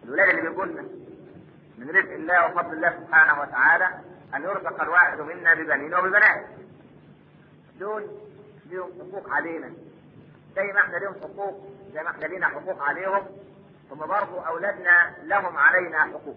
الولاد اللي بيقول لنا من رزق الله وفضل الله سبحانه وتعالى ان يرزق الواحد منا ببنين وببنات دول ليهم حقوق علينا زي ما احنا ليهم حقوق زي ما احنا لينا حقوق عليهم ثم برضه اولادنا لهم علينا حقوق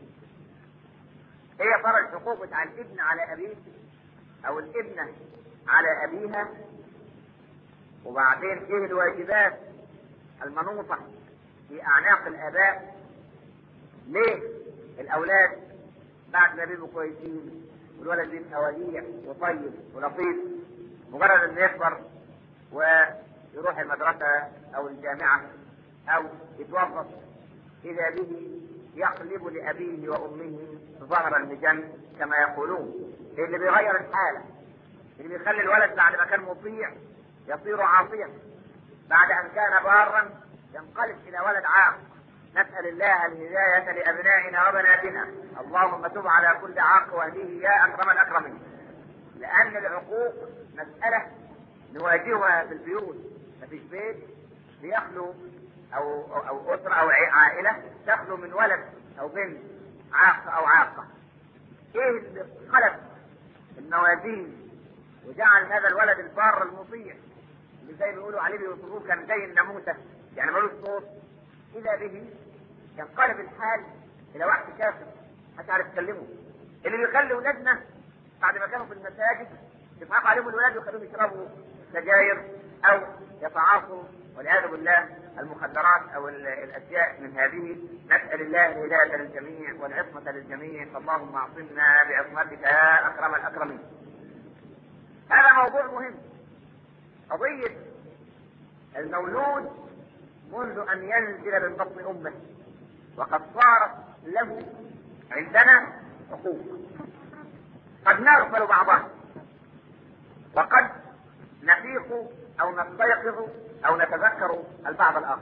هي ترى الحقوق بتاع الابن على ابيه او الابنه على ابيها وبعدين ايه الواجبات المنوطه في اعناق الاباء ليه الاولاد بعد ما بيبقوا كويسين والولد بيبقى وديع وطيب ولطيف مجرد انه يكبر ويروح المدرسه او الجامعه او يتوظف اذا به يقلب لابيه وامه ظهر المجن كما يقولون اللي بيغير الحاله اللي بيخلي الولد بعد ما كان مطيع يصير عاصيا بعد ان كان بارا ينقلب الى ولد عاق نسال الله الهدايه لابنائنا وبناتنا اللهم تب على كل عاق واهليه يا اكرم الاكرمين لان العقوق مساله نواجهها في البيوت مفيش بيت بيخلو او او, أو اسره او عائله تخلو من ولد او بنت عاق او عاقه ايه اللي خلق الموازين وجعل هذا الولد البار المطيع اللي زي ما بيقولوا عليه بيوصفوه كان زي الناموسه يعني ملوش صوت اذا به ينقلب الحال الى واحد كافر مش عارف يكلمه اللي بيخلي ولادنا بعد ما كانوا في المساجد يضحكوا عليهم الولاد ويخليهم يشربوا سجاير او يتعاطوا والعياذ بالله المخدرات او الاشياء من هذه نسال الله الهدايه للجميع والعصمه للجميع فاللهم اعصمنا بعصمتك يا اكرم الاكرمين. هذا موضوع مهم. قضيه المولود منذ ان ينزل من بطن امه وقد صارت له عندنا حقوق قد نغفل بعضها وقد نفيق او نستيقظ او نتذكر البعض الاخر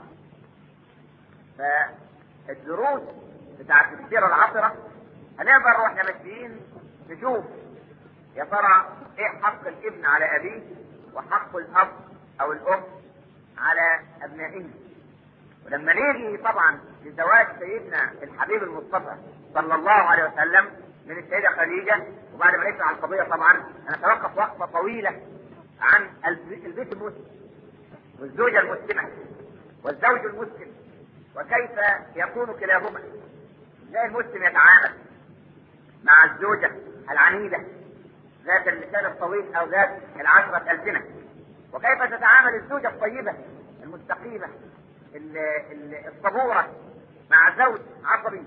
فالدروس بتاعت السيره العطره هنقدر واحنا ماشيين نشوف يا ترى ايه حق الابن على ابيه وحق الاب او الام على ابنائه ولما نيجي طبعا لزواج سيدنا الحبيب المصطفى صلى الله عليه وسلم من السيده خديجه وبعد ما نشرح القضيه طبعا هنتوقف وقفه طويله عن البيت المسلم والزوجة المسلمة والزوج المسلم وكيف يكون كلاهما ازاي المسلم يتعامل مع الزوجة العنيدة ذات اللسان الطويل او ذات العشرة ألسنة وكيف تتعامل الزوجة الطيبة المستقيمة الصبورة مع زوج عصبي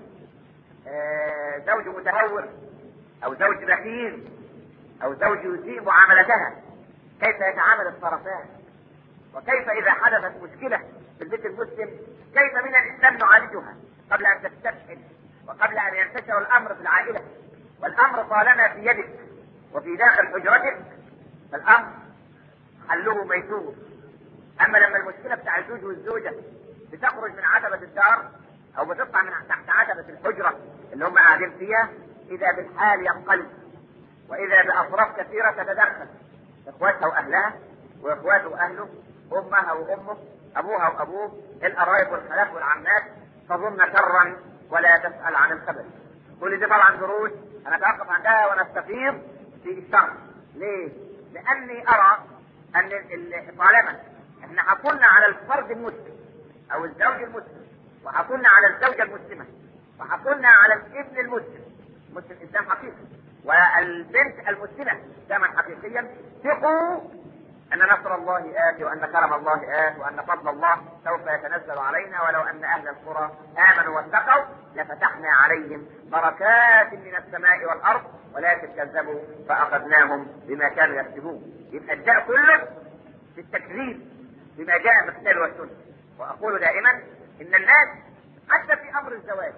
آه زوج متهور او زوج بخيل او زوج يسيء معاملتها كيف يتعامل الطرفان وكيف اذا حدثت مشكله في البيت المسلم كيف من الاسلام نعالجها قبل ان تستفحل وقبل ان ينتشر الامر في العائله والامر طالما في يدك وفي داخل حجرتك فالامر حله ميسور اما لما المشكله بتاع الزوج والزوجه بتخرج من عتبه الدار او بتطلع من تحت عتبه الحجره اللي هم قاعدين فيها اذا بالحال ينقلب واذا باطراف كثيره تتدخل اخواتها واهلها واخواته واهله امها وامه ابوها وابوه القرايب والخالات والعمات تظن شرا ولا تسال عن الخبر كل دي طبعا دروس هنتوقف عندها ونستفيض في الشر ليه؟ لاني ارى ان طالما احنا حكمنا على الفرد المسلم او الزوج المسلم وحكمنا على الزوجه المسلمه وحكمنا على الابن المسلم مسلم اسلام حقيقي والبنت المسلمه اسلاما حقيقيا ثقوا أن نصر الله آت وأن كرم الله آت وأن فضل الله سوف يتنزل علينا ولو أن أهل القرى آمنوا واتقوا لفتحنا عليهم بركات من السماء والأرض ولكن كذبوا فأخذناهم بما كانوا يكسبون يبقى الداء كله في التكذيب بما جاء في الكتاب والسنة وأقول دائما إن الناس حتى في أمر الزواج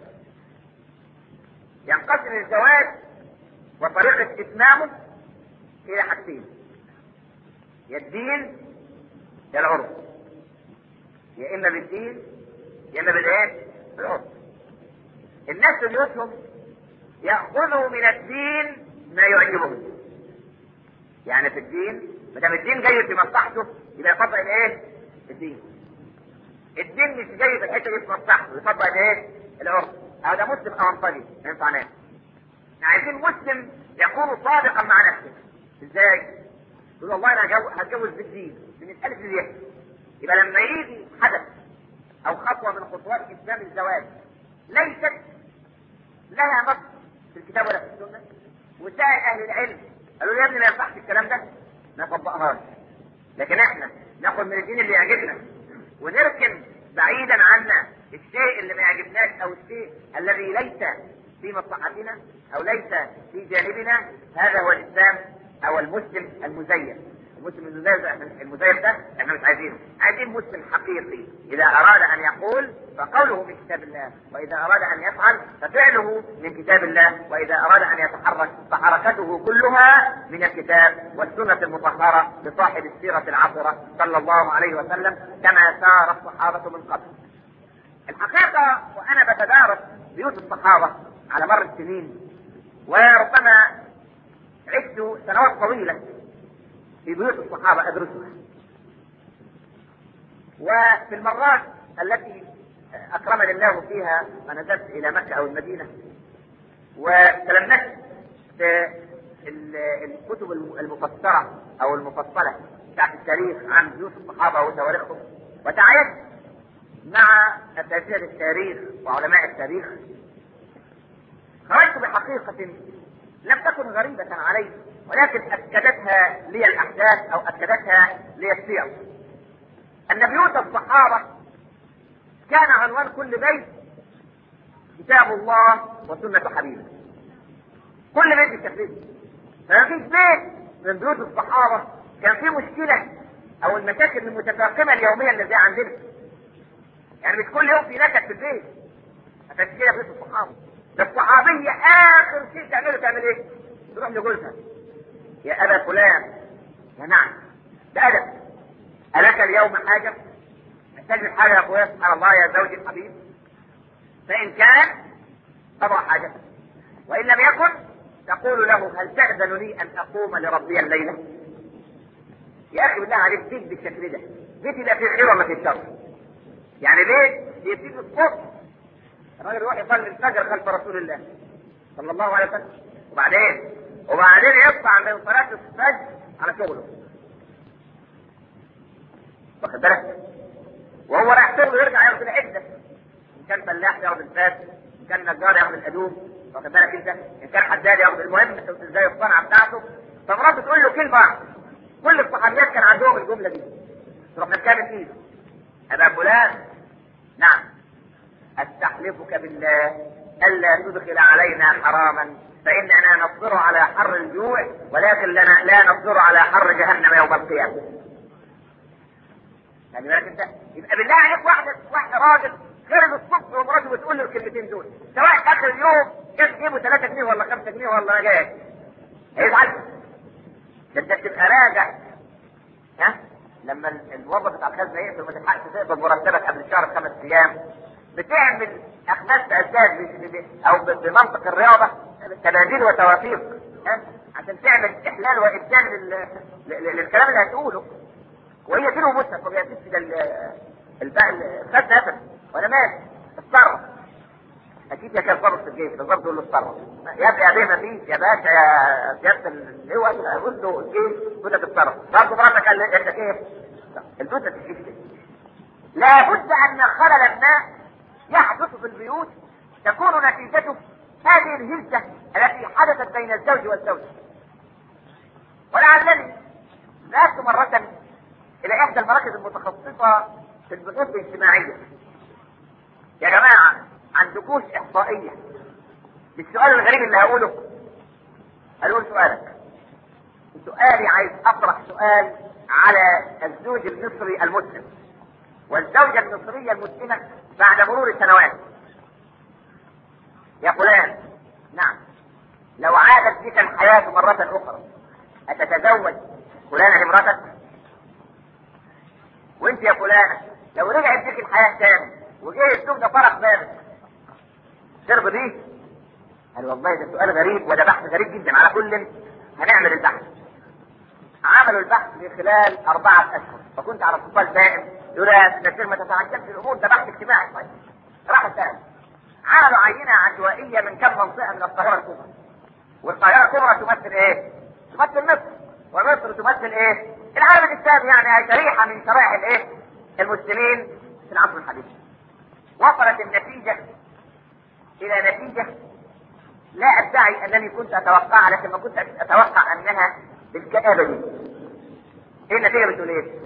ينقسم الزواج وطريقة إتمامه إلى حاجتين يا الدين يا العرف يا اما بالدين يا اما بالايه؟ بالعرف الناس في بيوتهم ياخذوا من الدين ما يعجبهم يعني في الدين ما دام الدين جاي في مصلحته يبقى يطبق الايه؟ الدين الدين مش جاي في الحته دي في مصلحته يطبق الايه؟ العرف هذا مسلم او انطجي ما ينفعناش احنا عايزين مسلم يكون صادقا مع نفسه ازاي؟ يقول والله انا هجو- هتجوز بالدين من الالف للياء يبقى لما يجي حدث او خطوه من خطوات اسلام الزواج ليست لها نص في الكتاب ولا في السنه وسائل اهل العلم قالوا لي يا ابني ما ينفعش الكلام ده ما طبقناش لكن احنا ناخد من الدين اللي يعجبنا ونركن بعيدا عنا الشيء اللي ما يعجبناش او الشيء الذي ليس في مصلحتنا او ليس في جانبنا هذا هو الاسلام او المسلم المزين المسلم المزين المزين ده احنا مش عايزينه عايزين مسلم حقيقي اذا اراد ان يقول فقوله من كتاب الله واذا اراد ان يفعل ففعله من كتاب الله واذا اراد ان يتحرك فحركته كلها من الكتاب والسنه المطهره لصاحب السيره العطره صلى الله عليه وسلم كما سار الصحابه من قبل الحقيقه وانا بتدارس بيوت الصحابه على مر السنين وربما عشت سنوات طويله في بيوت الصحابه ادرسها وفي المرات التي اكرمني الله فيها فنزلت الى مكه او المدينه وتلمست في ال- الكتب المفسره او المفصله بتاعت التاريخ عن بيوت الصحابه وتواريخهم وتعايشت مع اساتذه التاريخ وعلماء التاريخ خرجت بحقيقه لم تكن غريبه علي ولكن اكدتها لي الاحداث او اكدتها لي السير ان بيوت الصحابه كان عنوان كل بيت كتاب الله وسنه حبيبه كل بيت بالتكليف ما فيش بيت من بيوت الصحابه كان فيه مشكله او المشاكل المتفاقمه اليوميه اللي زي عندنا يعني مش كل يوم في نكد في البيت عشان كده بيت الصحابه ده الصحابيه اخر شيء تعمله تعمل ايه؟ تروح لجوزها يا ابا فلان يا نعم ده ادب الك اليوم حاجه محتاج حاجه يا اخويا سبحان الله يا زوجي الحبيب فان كان قضى حاجتك وان لم يكن تقول له هل تأذن لي ان اقوم لربي الليله؟ يا اخي بالله عليك بيت بالشكل ده بيت لا في خير ولا في شر يعني ليه؟ بيبتدي الصبح الراجل يروح يصلي الفجر خلف رسول الله صلى الله عليه وسلم وبعدين وبعدين يطلع من صلاة الفجر على شغله واخد بالك؟ وهو رايح شغله يرجع ياخد العدة إن كان فلاح ياخد الفاس إن كان نجار ياخد الأدوم واخد بالك أنت؟ إن كان حداد ياخد المهم إزاي الصنعة بتاعته فمراته تقول له كلمة واحدة كل الصحابيات كان عندهم الجملة دي تروح نتكلم فيه أبا فلان نعم استحلفك بالله الا تدخل علينا حراما فاننا نصبر على حر الجوع ولكن لنا لا نصبر على حر جهنم يوم القيامه. يعني بالك انت يبقى بالله عليك واحده واحده راجل خرج الصبح ومراته بتقول له الكلمتين دول سواء اخر اليوم كان جيبه 3 جنيه ولا 5 جنيه ولا جاي هيزعل ده انت بتبقى راجع ها لما الموظف بتاع الخزنه يقفل ما تلحقش تقبض مرتبك قبل الشهر بخمس ايام بتعمل اخماس اساس ب- ب- او ب- بمنطق الرياضه تباديل وتوافيق ها؟ عشان تعمل احلال وابدال لل... لل- للكلام اللي هتقوله وهي كيلو مسك وهي تفسد الخزنه ابدا وانا مالي اتصرف اكيد يا كان ضابط في الجيش بالظبط تقول له اتصرف يا ابني يا بيه ما فيش يا باشا يا سياده اللواء قلت له الجيش يقول لك اتصرف برضه مراتك قال لك انت كيف؟ البيوت ما تجيش كده لابد ان خلل ما يحدث في البيوت تكون نتيجته هذه الهزة التي حدثت بين الزوج والزوجة ولعلني ذهبت مرة إلى إحدى المراكز المتخصصة في البحوث الاجتماعية يا جماعة عندكوش إحصائية للسؤال الغريب اللي هقوله هقول سؤالك سؤالي عايز أطرح سؤال على الزوج المصري المسلم والزوجة المصرية المسلمة بعد مرور السنوات يا فلان نعم لو عادت بك الحياة مرة أخرى أتتزوج فلانة امرأتك وانت يا فلانة لو رجعت بك الحياة تاني وجه الزوج ده فرح بابك ترضى بيه؟ قال والله ده سؤال غريب وده بحث غريب جدا على كل هنعمل البحث عملوا البحث في خلال أربعة أشهر فكنت على اتصال دائم يقول يا دكتور ما تتعجبش الأمور ده بحث اجتماعي طيب راح سأل عملوا عينة عشوائية من كم منطقة من القاهرة الكبرى والقاهرة الكبرى تمثل ايه؟ تمثل مصر ومصر تمثل ايه؟ العالم الاسلامي يعني شريحة من شرائح الايه؟ المسلمين في العصر الحديث وصلت النتيجة الى نتيجة لا ادعي انني كنت اتوقعها لكن ما كنت اتوقع انها بالكآبة دي ايه النتيجة بتقول ايه؟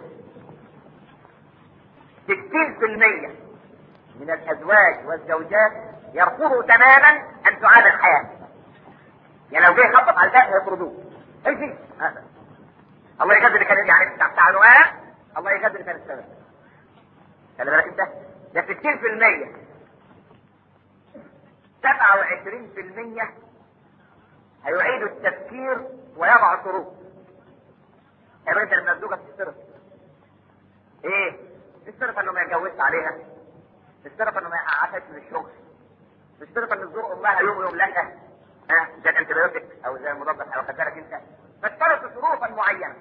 60% من الازواج والزوجات يرفضوا تماما ان تعاد الحياة يعني لو جه يخبط على الباب هيطردوه امشي هذا الله يقدر اللي كان يعني بتاع بتاع الوقت الله يقدر اللي كان السبب خلي بالك انت ده 60% 27% هيعيدوا التفكير ويضعوا شروط يا بنت لما الزوجه تتصرف ايه؟ تتصرف انه ما يتجوزش عليها تتصرف انه ما يقعدش من الشغل تتصرف ان تزور امها يوم ويوم لا ها زي الانتبيوتيك او زي المضاد او خدت انت فاشترط شروطا معينه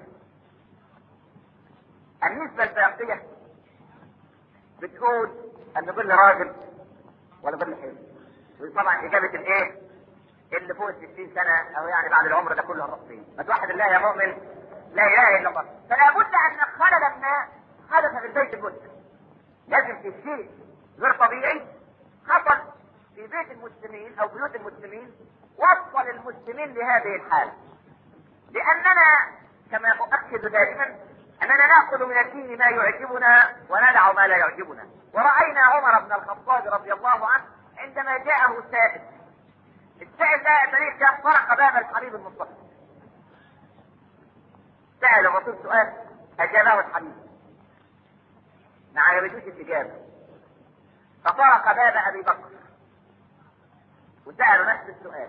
النسبه الباقيه بتقول ان ظل راجل ولا ظل حلو وطبعا اجابه الايه؟ اللي فوق ال 60 سنه او يعني بعد العمر ده كله الرصين فتوحد الله يا مؤمن لا اله الا الله فلا بد ان خلل ما حدث في البيت المسلم لازم في شيء غير طبيعي حصل في بيت المسلمين او بيوت المسلمين وصل المسلمين لهذه الحاله لاننا كما اؤكد دائما اننا ناخذ من الدين ما يعجبنا وندع ما لا يعجبنا وراينا عمر بن الخطاب رضي الله عنه عندما جاءه سائل السائل ده التاريخ ده طرق باب الحبيب المصطفى سأل الرسول سؤال أجابه الحبيب ما عجبتوش الإجابة فطرق باب أبي بكر وسأله نفس السؤال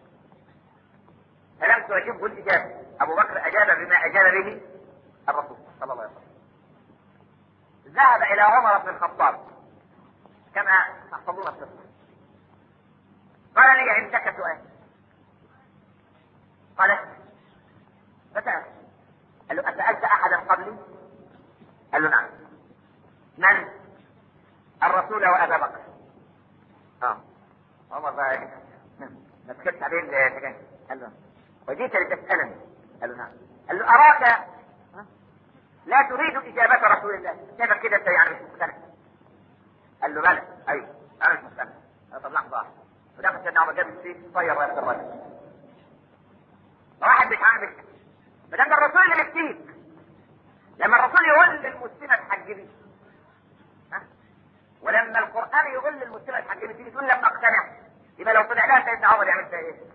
فلم تعجبه الإجابة أبو بكر أجاب بما أجاب به الرسول صلى الله عليه وسلم ذهب إلى عمر بن الخطاب كما تحفظون القصة قال لي عندك سؤال قال فسأل قال له أسألت أحدا قبلي؟ قال له نعم من؟ الرسول وأبا بكر اه عمر بقى ما سكتش عليه الحكاية قال له وجيت لتسألني قال له نعم قال له أراك لا تريد إجابة رسول الله كيف كده أنت يعني مش مقتنع قال له بلى أيوه أنا مش مقتنع طب لحظة واحدة ودخل سيدنا عمر جاب السيف طير ويا الراجل واحد مش عامل ما دام الرسول اللي بيفتيك لما الرسول يقول للمسلمة تحجبي ها ولما القرآن يقول للمسلمة تحجبي تيجي تقول لما اقتنع يبقى لو طلع لها سيدنا عمر يعمل فيها ايه؟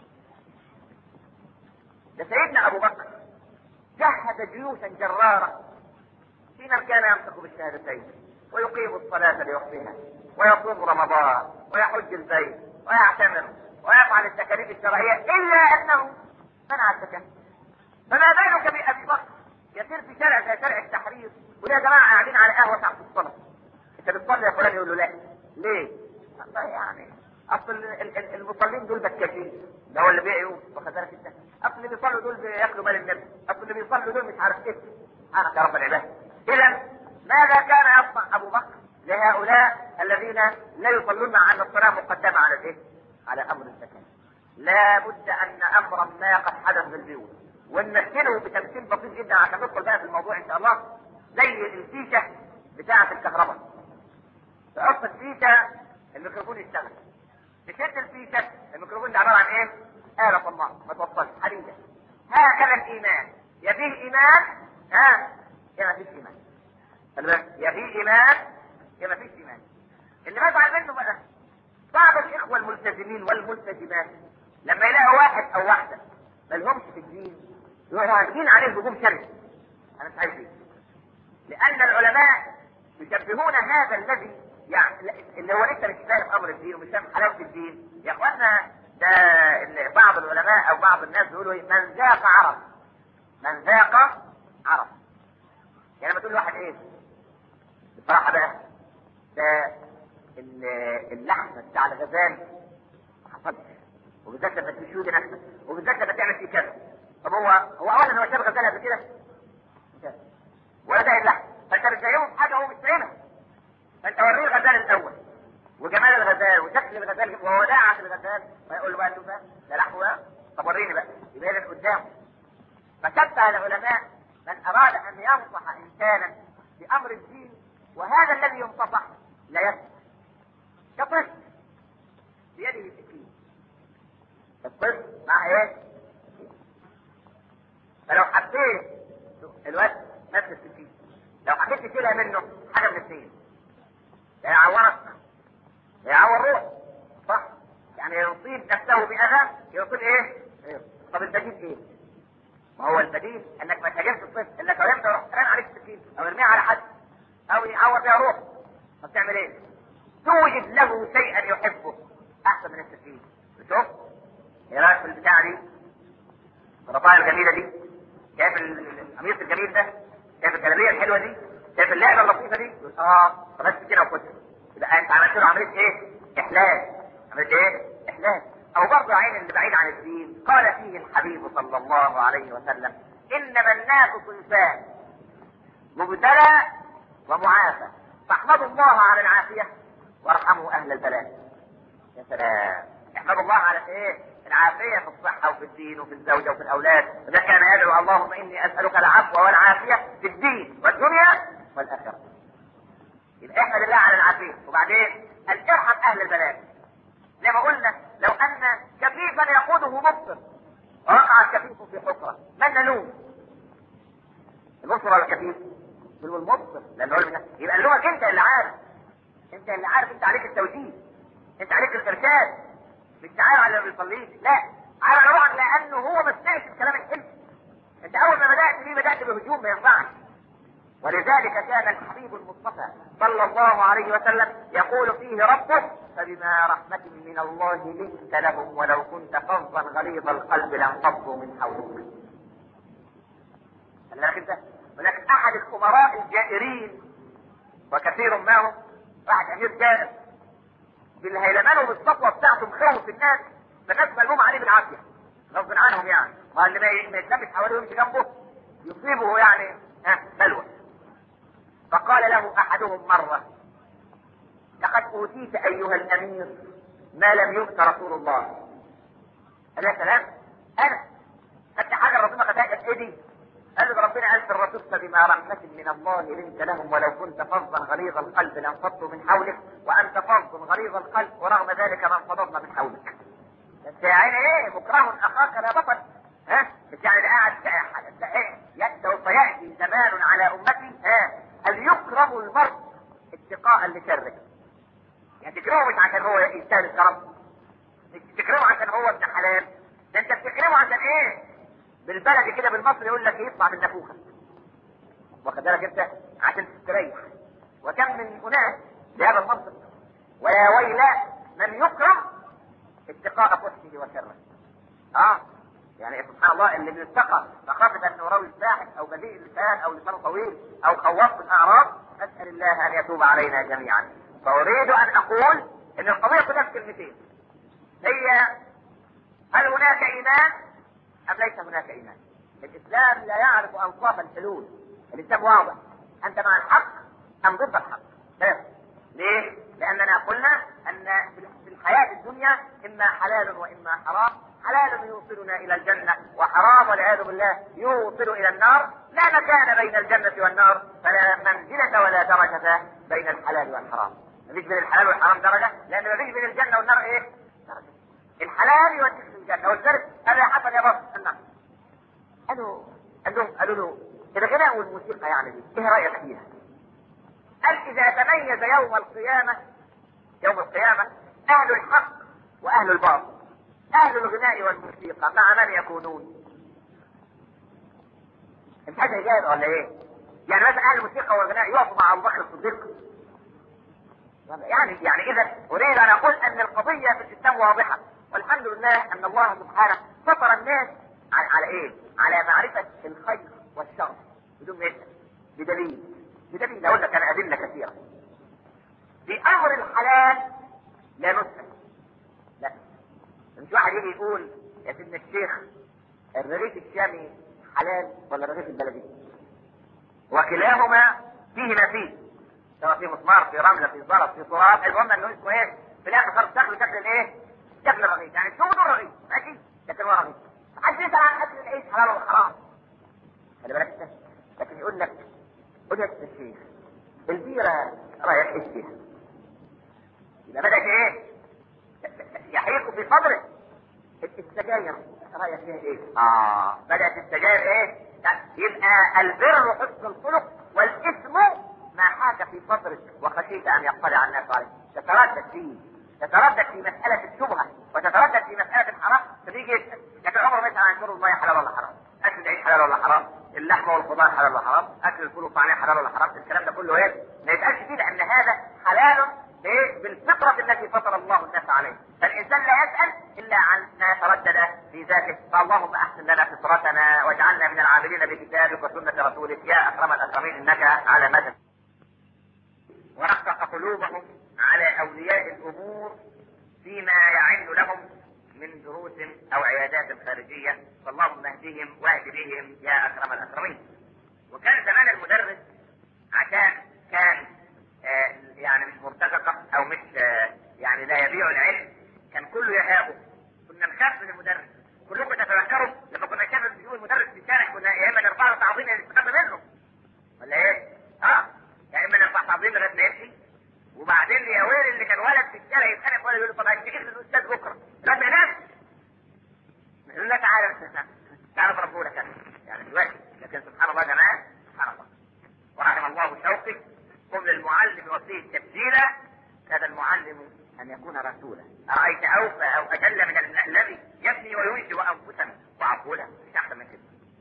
ده سيدنا ابو بكر جهز جيوشا جرارة في من كان ينطق بالشهادتين ويقيم الصلاة لوقتها ويصوم رمضان ويحج البيت ويعتمر ويفعل التكاليف الشرعية إلا أنه منع الزكاة فما بالك بأبي بكر يسير في شارع زي شارع التحرير وده يا جماعة قاعدين على قهوة تحت الصلاة أنت بتصلي يا فلان يقول له لا ليه؟ والله يعني أصل المصلين دول بكاشين ده هو اللي بيعوا واخد بالك أنت أصل اللي بيصلوا دول بياكلوا مال النبي أصل اللي بيصلوا دول مش عارف إيه سبحانك يا رب العباد إذا ماذا كان يصنع أبو بكر لهؤلاء الذين لا يصلون مع ان الصلاه مقدمه على الايه؟ على امر الزكاه. لا بد ان امرا ما قد حدث في البيوت ونمثله بتمثيل بسيط جدا عشان ندخل بقى في الموضوع ان شاء الله زي الفيشه بتاعه الكهرباء. تحط الفيشه الميكروفون يشتغل. تشد الفيشه الميكروفون ده عباره عن ايه؟ آلة صماء ما توصلش حديده. هكذا الايمان يا فيه ايمان ها يا ما فيش ايمان. يا فيه ايمان يا ما فيش ايمان اللي بزعل منه بقى بعض الاخوه الملتزمين والملتزمات لما يلاقوا واحد او واحده ما لهمش في الدين يروحوا راكبين عليه هجوم شرسي انا مش عايز ايه لان العلماء يشبهون هذا الذي يعني اللي هو لسه مش فاهم امر الدين ومش فاهم حلاوه الدين يا اخوانا ده اللي بعض العلماء او بعض الناس بيقولوا ايه من ذاق عرف من ذاق عرف يعني لما تقول لواحد ايه بصراحه بقى ده اللحمه بتاع الغزال ما حصلش وبالذات لما تشوي نفسك وبالذات لما تعمل فيه كذا طب هو هو اولا هو شاف غزال قبل كده ولا ده اللحم فانت بتزينه حاجه هو مش فاهمها فانت وريه الغزال الاول وجمال الغزال وشكل الغزال ووداعة الغزال ويقول له بقى شوف بقى ده لحظه بقى طب وريني بقى يبقى اذا قدامه فشبه العلماء من اراد ان ينصح انسانا بامر الدين وهذا الذي ينصح لا يسمع كطفل بيده سكين الطفل مع ايه؟ فلو حبيت الواد نفس السكين لو حبيت تشيلها منه حاجه من الاثنين يا يعورك يا يعور روح صح يعني يصيب نفسه باذى يصيب ايه؟ إيه؟ طب البديل ايه؟ ما هو البديل انك ما تهاجمش الطفل انك لو يمسك يروح رن عليك السكين او يرميها على حد او يعور فيها روح طب تعمل ايه؟ توجد له شيئا يحبه احسن من السكين شوف ايه رايك في البتاعه دي؟ الرفاية الجميلة دي شايف القميص الجميل ده شايف الجلابية الحلوة دي شايف اللعبة اللطيفة دي اه بس كده وكده يبقى انت عملت له عملية ايه؟ احلال عملية ايه؟ احلال او برضه عين اللي بعيد عن الدين قال فيه الحبيب صلى الله عليه وسلم انما الناس صنفان مبتلى ومعافى فاحمدوا الله على العافية وارحموا اهل البلاء يا سلام احمدوا الله على ايه؟ العافية في الصحة وفي الدين وفي الزوجة وفي الأولاد إذا كان يدعو اللهم إني أسألك العفو والعافية في الدين والدنيا والآخرة يبقى احمد الله على العافية وبعدين أن ارحم أهل البلاء زي ما قلنا لو أن كفيفا يقوده مبصر وقع الكفيف في حفرة من نلوم؟ المبصر ولا الكفيف؟ هو المبصر لأنه هو اللي يبقى نلومك أنت اللي عارف أنت اللي عارف أنت عليك التوجيه أنت عليك الإرشاد مش عارف على اللي بيصليش لا عارف على روحك لانه هو ما سمعش الكلام الحلو انت اول ما بدات فيه بدات بهجوم ما ينفعش ولذلك كان الحبيب المصطفى صلى الله عليه وسلم يقول فيه ربه فبما رحمة من الله لنت لهم ولو كنت فظا غليظ القلب لانفضوا من حولك. خلي انت هناك احد الامراء الجائرين وكثير ما هم واحد امير جائر بالهيلمان وبالصفوه بتاعته مخوف الناس فالناس ملموم عليه بالعافيه غصب عنهم يعني ما اللي ما يتلمس حواليه ويمشي جنبه يصيبه يعني ها بلوى فقال له احدهم مره لقد اوتيت ايها الامير ما لم يؤت رسول الله قال يا سلام انا خدت حاجه الرسول ما خدهاش في ايدي قال له ربنا قال في الرسول فبما رحمة من الله لنت لهم ولو كنت فظا غليظ القلب لانفضوا من حولك وانت فظ غليظ القلب ورغم ذلك ما انفضضنا من حولك. انت يا عيني ايه مكره اخاك لا بطل ها مش يعني اللي قاعد ايه سوف ياتي زمان على امتي ها هل يكرم المرء اتقاء لشره يعني تكرمه مش عشان هو يستاهل الكرم مش تكرمه عشان هو ابن حلال ده انت بتكرمه عشان ايه بالبلدي كده بالمصري يقول لك يطلع من نافوخه واخد بالك انت عشان تستريح وكم من اناس بهذا المنطق ويا ويل من يكرم اتقاء فحشه وشره اه يعني سبحان الله اللي بيتقى مخافة انه راوي الفاحش او بذيء اللسان او لسانه طويل او خواف الاعراض اسال الله ان يتوب علينا جميعا فاريد ان اقول ان القضيه كلها في كلمتين هي هل هناك ايمان ام ليس هناك ايمان الاسلام لا يعرف انصاف الحلول الاسلام واضح انت مع الحق ام ضد الحق بس ليه لاننا قلنا ان في الحياه الدنيا اما حلال واما حرام حلال يوصلنا الى الجنه وحرام والعياذ بالله يوصل الى النار لا مكان بين الجنه والنار فلا منزله ولا درجه بين الحلال والحرام مفيش بين الحلال والحرام درجه لان مفيش بين الجنه والنار ايه درجه الحلال يوديك الجنه والشرك هذا حصل يا بابا النار قالوا قال لهم قالوا له الغناء والموسيقى يعني دي ايه رايك فيها؟ قال اذا تميز يوم القيامه يوم القيامه اهل الحق واهل الباطل اهل الغناء والموسيقى مع من يكونون؟ انت حاجه اجابه ولا ايه؟ يعني مثلا اهل الموسيقى والغناء يقفوا مع ابو بكر الصديق يعني يعني اذا اريد ان اقول ان القضيه في الاسلام واضحه والحمد لله ان الله سبحانه فطر الناس على, على ايه؟ على معرفه الخير والشر بدون ما يسال بدليل بدليل اقول لك انا ادله كثيره في امر الحلال لا نسال لا مش واحد يجي يقول يا سيدنا الشيخ الرغيف الشامي حلال ولا الرغيف البلدي وكلاهما فيه ما فيه سواء في مسمار في رمله في زلط في تراب المهم انه اسمه ايه في الاخر صار شكل شكل الايه؟ شكل الرغيف يعني شو بدون رغيف ماشي لكن هو رغيف محدش يسال عن اكل العيش حلال ولا حرام خلي بالك انت لكن يقول لك قول لك الشيخ البيره رايح ايش فيها؟ يبقى بدات ايه؟ يحيق في صدرك السجاير رايك فيها ايه؟ اه بدات السجاير ايه؟ يبقى البر حسن الخلق والاثم ما حاك في صدرك وخشيت ان يطلع الناس عليك تتردد فيه تتردد في مسألة الشبهة وتتردد في مسألة الحرام فتيجي لكن عمره ما يسأل عن شرب المية حلال ولا حرام أكل العيش حلال ولا حرام اللحمة والخضار حلال ولا حرام أكل الفول والطعمية حلال ولا حرام الكلام ده كله إيه ما يتقالش فيه لأن هذا حلال إيه بالفطرة التي فطر الله الناس عليها فالإنسان لا يسأل إلا عن ما تردد في ذاته فاللهم أحسن لنا فطرتنا واجعلنا من العاملين بكتابك وسنة رسولك يا أكرم الأكرمين إنك على مدى ورقق قلوبهم على اولياء الامور فيما يعن لهم من دروس او عيادات خارجيه فاللهم اهدهم واهد بهم يا اكرم الاكرمين. وكان زمان المدرس عشان كان آه يعني مش مرتزقه او مش آه يعني لا يبيع العلم كان كله يهابه كنا نخاف من المدرس كلكم تتذكروا لما كنا نشوف بيجيب المدرس في الشارع كنا يا اما نرفع له تعظيم نستخبى منه ولا ايه؟ اه يا اما نرفع تعظيم لغايه ما يمشي وبعدين يا ويل اللي كان ولد في الشارع يتخانق ولا يقول له طب هتجيب الاستاذ بكره لا ما ينامش يقول لك تعالى تعالى ضربه لك انا يعني دلوقتي لكن سبحان الله زمان سبحان الله ورحم الله شوقي قم للمعلم وصيه تبجيلا كاد المعلم ان يكون رسولا ارايت اوفى او اجل من الذي يبني وينشئ انفسا وعقولا مش احسن من كده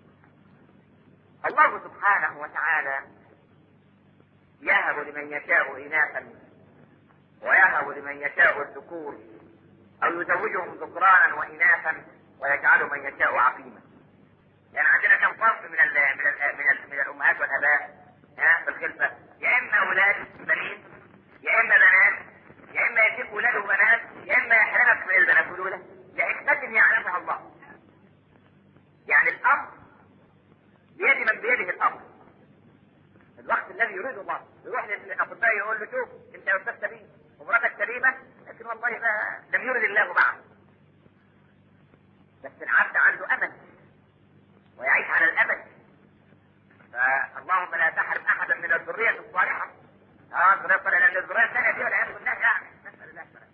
الله سبحانه وتعالى يهب لمن يشاء إناثا ويهب لمن يشاء الذكور أو يزوجهم ذكرانا وإناثا ويجعل من يشاء عقيما. يعني عندنا كم فرق من ال من ال من, ال من الأمهات والآباء ها في الخلفة يا إما أولاد بنين يا إما بنات يا إما يجيب أولاده بنات يا إما يحرمك من البنات الأولى لحكمة يعلمها الله. يعني الأمر بيد من بيده الأمر. الوقت الذي يريد الله يروح للاطباء يقول له شوف انت يا استاذ سليم ومراتك سليمه لكن والله ما لم يرد الله بعد بس العبد عنده امل ويعيش على الامل فاللهم لا تحرم احدا من الذريه الصالحه اه الذريه الصالحه لان الذريه الثانيه دي والعياذ بالله يعني نسال الله السلامه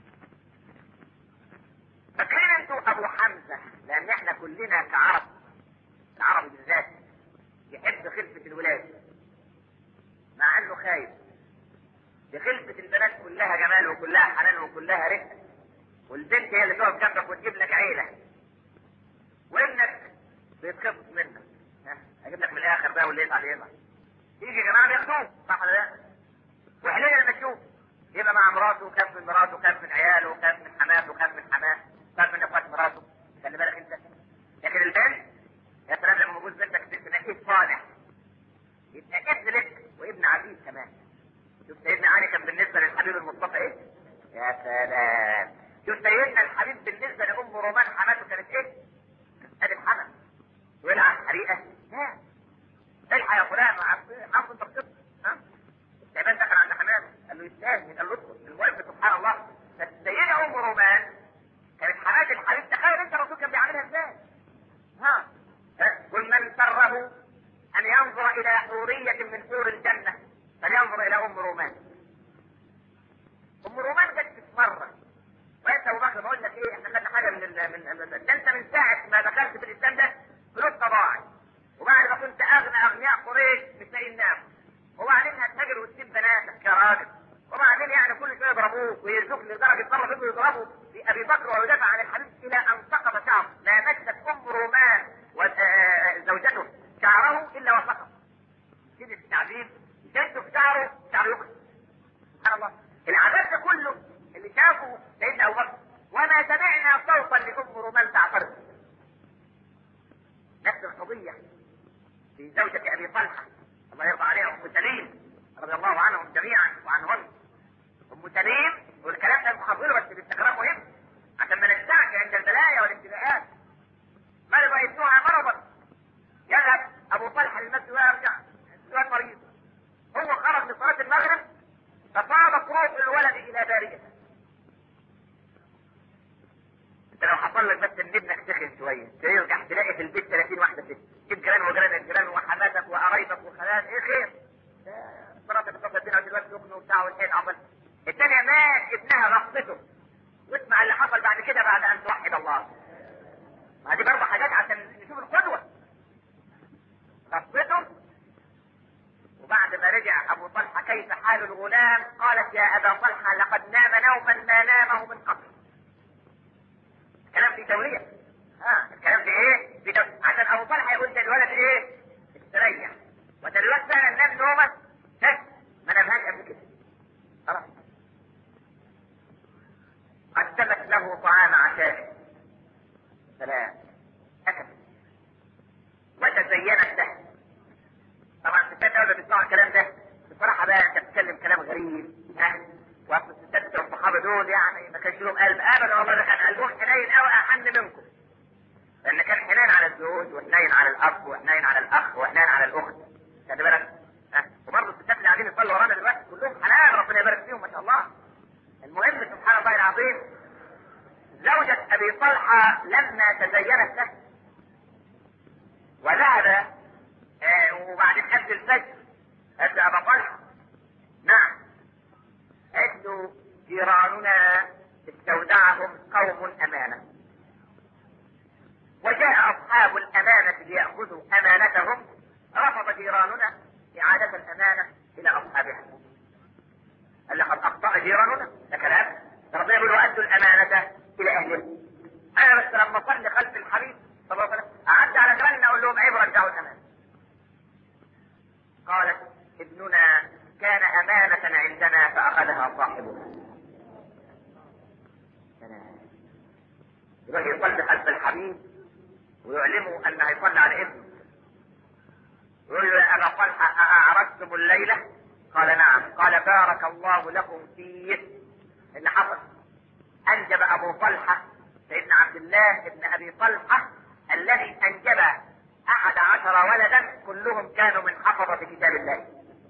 فاكرين انتوا ابو حمزه لان احنا كلنا كعرب العرب بالذات يحب خلفه الولاده مع انه خايف بخلفة البنات كلها جمال وكلها حنان وكلها رفق والبنت هي اللي تقف جنبك وتجيب لك عيلة وابنك بيتخفض منك ها اجيب لك من الاخر بقى واللي يطلع يطلع يجي يا جماعه بياخدوه صح ولا لا؟ وحلينا لما تشوف يبقى مع مراته وكاف من مراته وكاف من عياله وكاف من حماته وكاف من حماه وكاف من اخوات مراته خلي بالك انت لكن البنت يا سلام لما موجود بنتك تنقيه صالح يبقى ابن لك وابن عزيز كمان شوف سيدنا علي كان بالنسبه للحبيب المصطفى ايه؟ يا سلام شوف سيدنا الحبيب بالنسبه لام رومان حماته كانت ايه؟ ادي الحمل ولع الحريقه لا الحق يا فلان عارف انت بتصدق ها؟ التعبان دخل عند حماته قال له يستاهل قال له ادخل المهم سبحان الله فالسيده ام رومان كانت حماه الحبيب تخيل انت الرسول كان بيعملها ازاي؟ ها؟ قل من سره أن ينظر إلى حورية من حور الجنة فلينظر إلى أم رومان. أم رومان جت مرة وأنت أبو بكر بقول لك إيه إحنا خدنا حاجة من ال من ال ده أنت من ساعة ما دخلت في الإسلام ده فلوسنا ضاعت وبعد ما كنت أغنى أغنياء قريش مش لاقيين نام وبعدين هتهاجر وتسيب بناتك يا راجل وبعدين يعني كل شويه يضربوك ويهزوك لدرجه مره فضلوا يضربوا في ابي بكر ويدافع عن الحبيب الى ان سقط شعره ما مست ام رومان وزوجته شعره الا وسقط شدة التعذيب شدوا في شعره شعره يقص سبحان الله العذاب ده كله اللي شافه سيدنا ابو بكر وما سمعنا صوتا لام رومان تعترض نفس القضيه في زوجة ابي طلحه الله يرضى عليها ام سليم رضي الله عنهم جميعا وعنهن ام سليم والكلام ده محضره بس بالتكرار مهم عشان ما نستعجل عند البلايا والابتلاءات يحصل لك بس ان ابنك سخن شويه ترجع تلاقي في البيت 30 واحده ست جيب جيران وجيران الجيران وحماتك وقرايبك وخالات ايه خير؟ مراتك بتصل بينا دلوقتي سخن وبتاع والحين عمل الثانيه مات ابنها غصته واسمع اللي حصل بعد كده بعد ان توحد الله ما دي برضه حاجات عشان نشوف القدوه غصته وبعد ما رجع ابو طلحه كيف حال الغلام قالت يا ابا طلحه لقد نام نوما ما نامه من قبل الكلام في توريه ها الكلام في ايه في تورية. عشان ابو طلحه يقول ده الولد ايه استريح وده الولد فعلا نام نومه بس ما نامهاش قبل كده خلاص قدمت له طعام عشاء سلام اكل وتزينت له طبعا الستات اول ما بيسمعوا الكلام ده بصراحه بقى انت بتتكلم كلام غريب ها واصل الستات بتوع الصحابه دول يعني ما كانش لهم قلب ابدا والله ده كان قلبهم حنين قوي احن منكم لان كان حنين على الزوج وحنين على الاب وحنين على الاخ وحنين على الاخت خلي بالك ها وبرضه الستات اللي قاعدين يصلوا ورانا دلوقتي كلهم حلال ربنا يبارك فيهم ما شاء الله المهم سبحان الله العظيم زوجة ابي طلحه لما تزينت له وذهب آه، وبعدين قبل الفجر قال له ابا طلحه نعم قالت له جيراننا استودعهم قوم امانه وجاء اصحاب الامانه لياخذوا امانتهم رفض جيراننا اعاده الامانه الى اصحابها قال لقد اخطا جيراننا ده كلام ربنا يقول وادوا الامانه الى اهلها انا بس لما صلي خلف الحبيب صلى الله عليه وسلم قعدت على جيراننا اقول لهم عيب رجعوا الامانه قالت ابننا كان أمانة عندنا فأخذها صاحبها يبقى يصلي خلف الحبيب ويعلموا أن هيصلي على ابنه يقول له يا أبا طلحة أأعرضتم الليلة؟ قال نعم قال بارك الله لكم فيه اللي حصل أنجب أبو طلحة سيدنا عبد الله بن أبي طلحة الذي أنجب أحد عشر ولدا كلهم كانوا من حفظة كتاب الله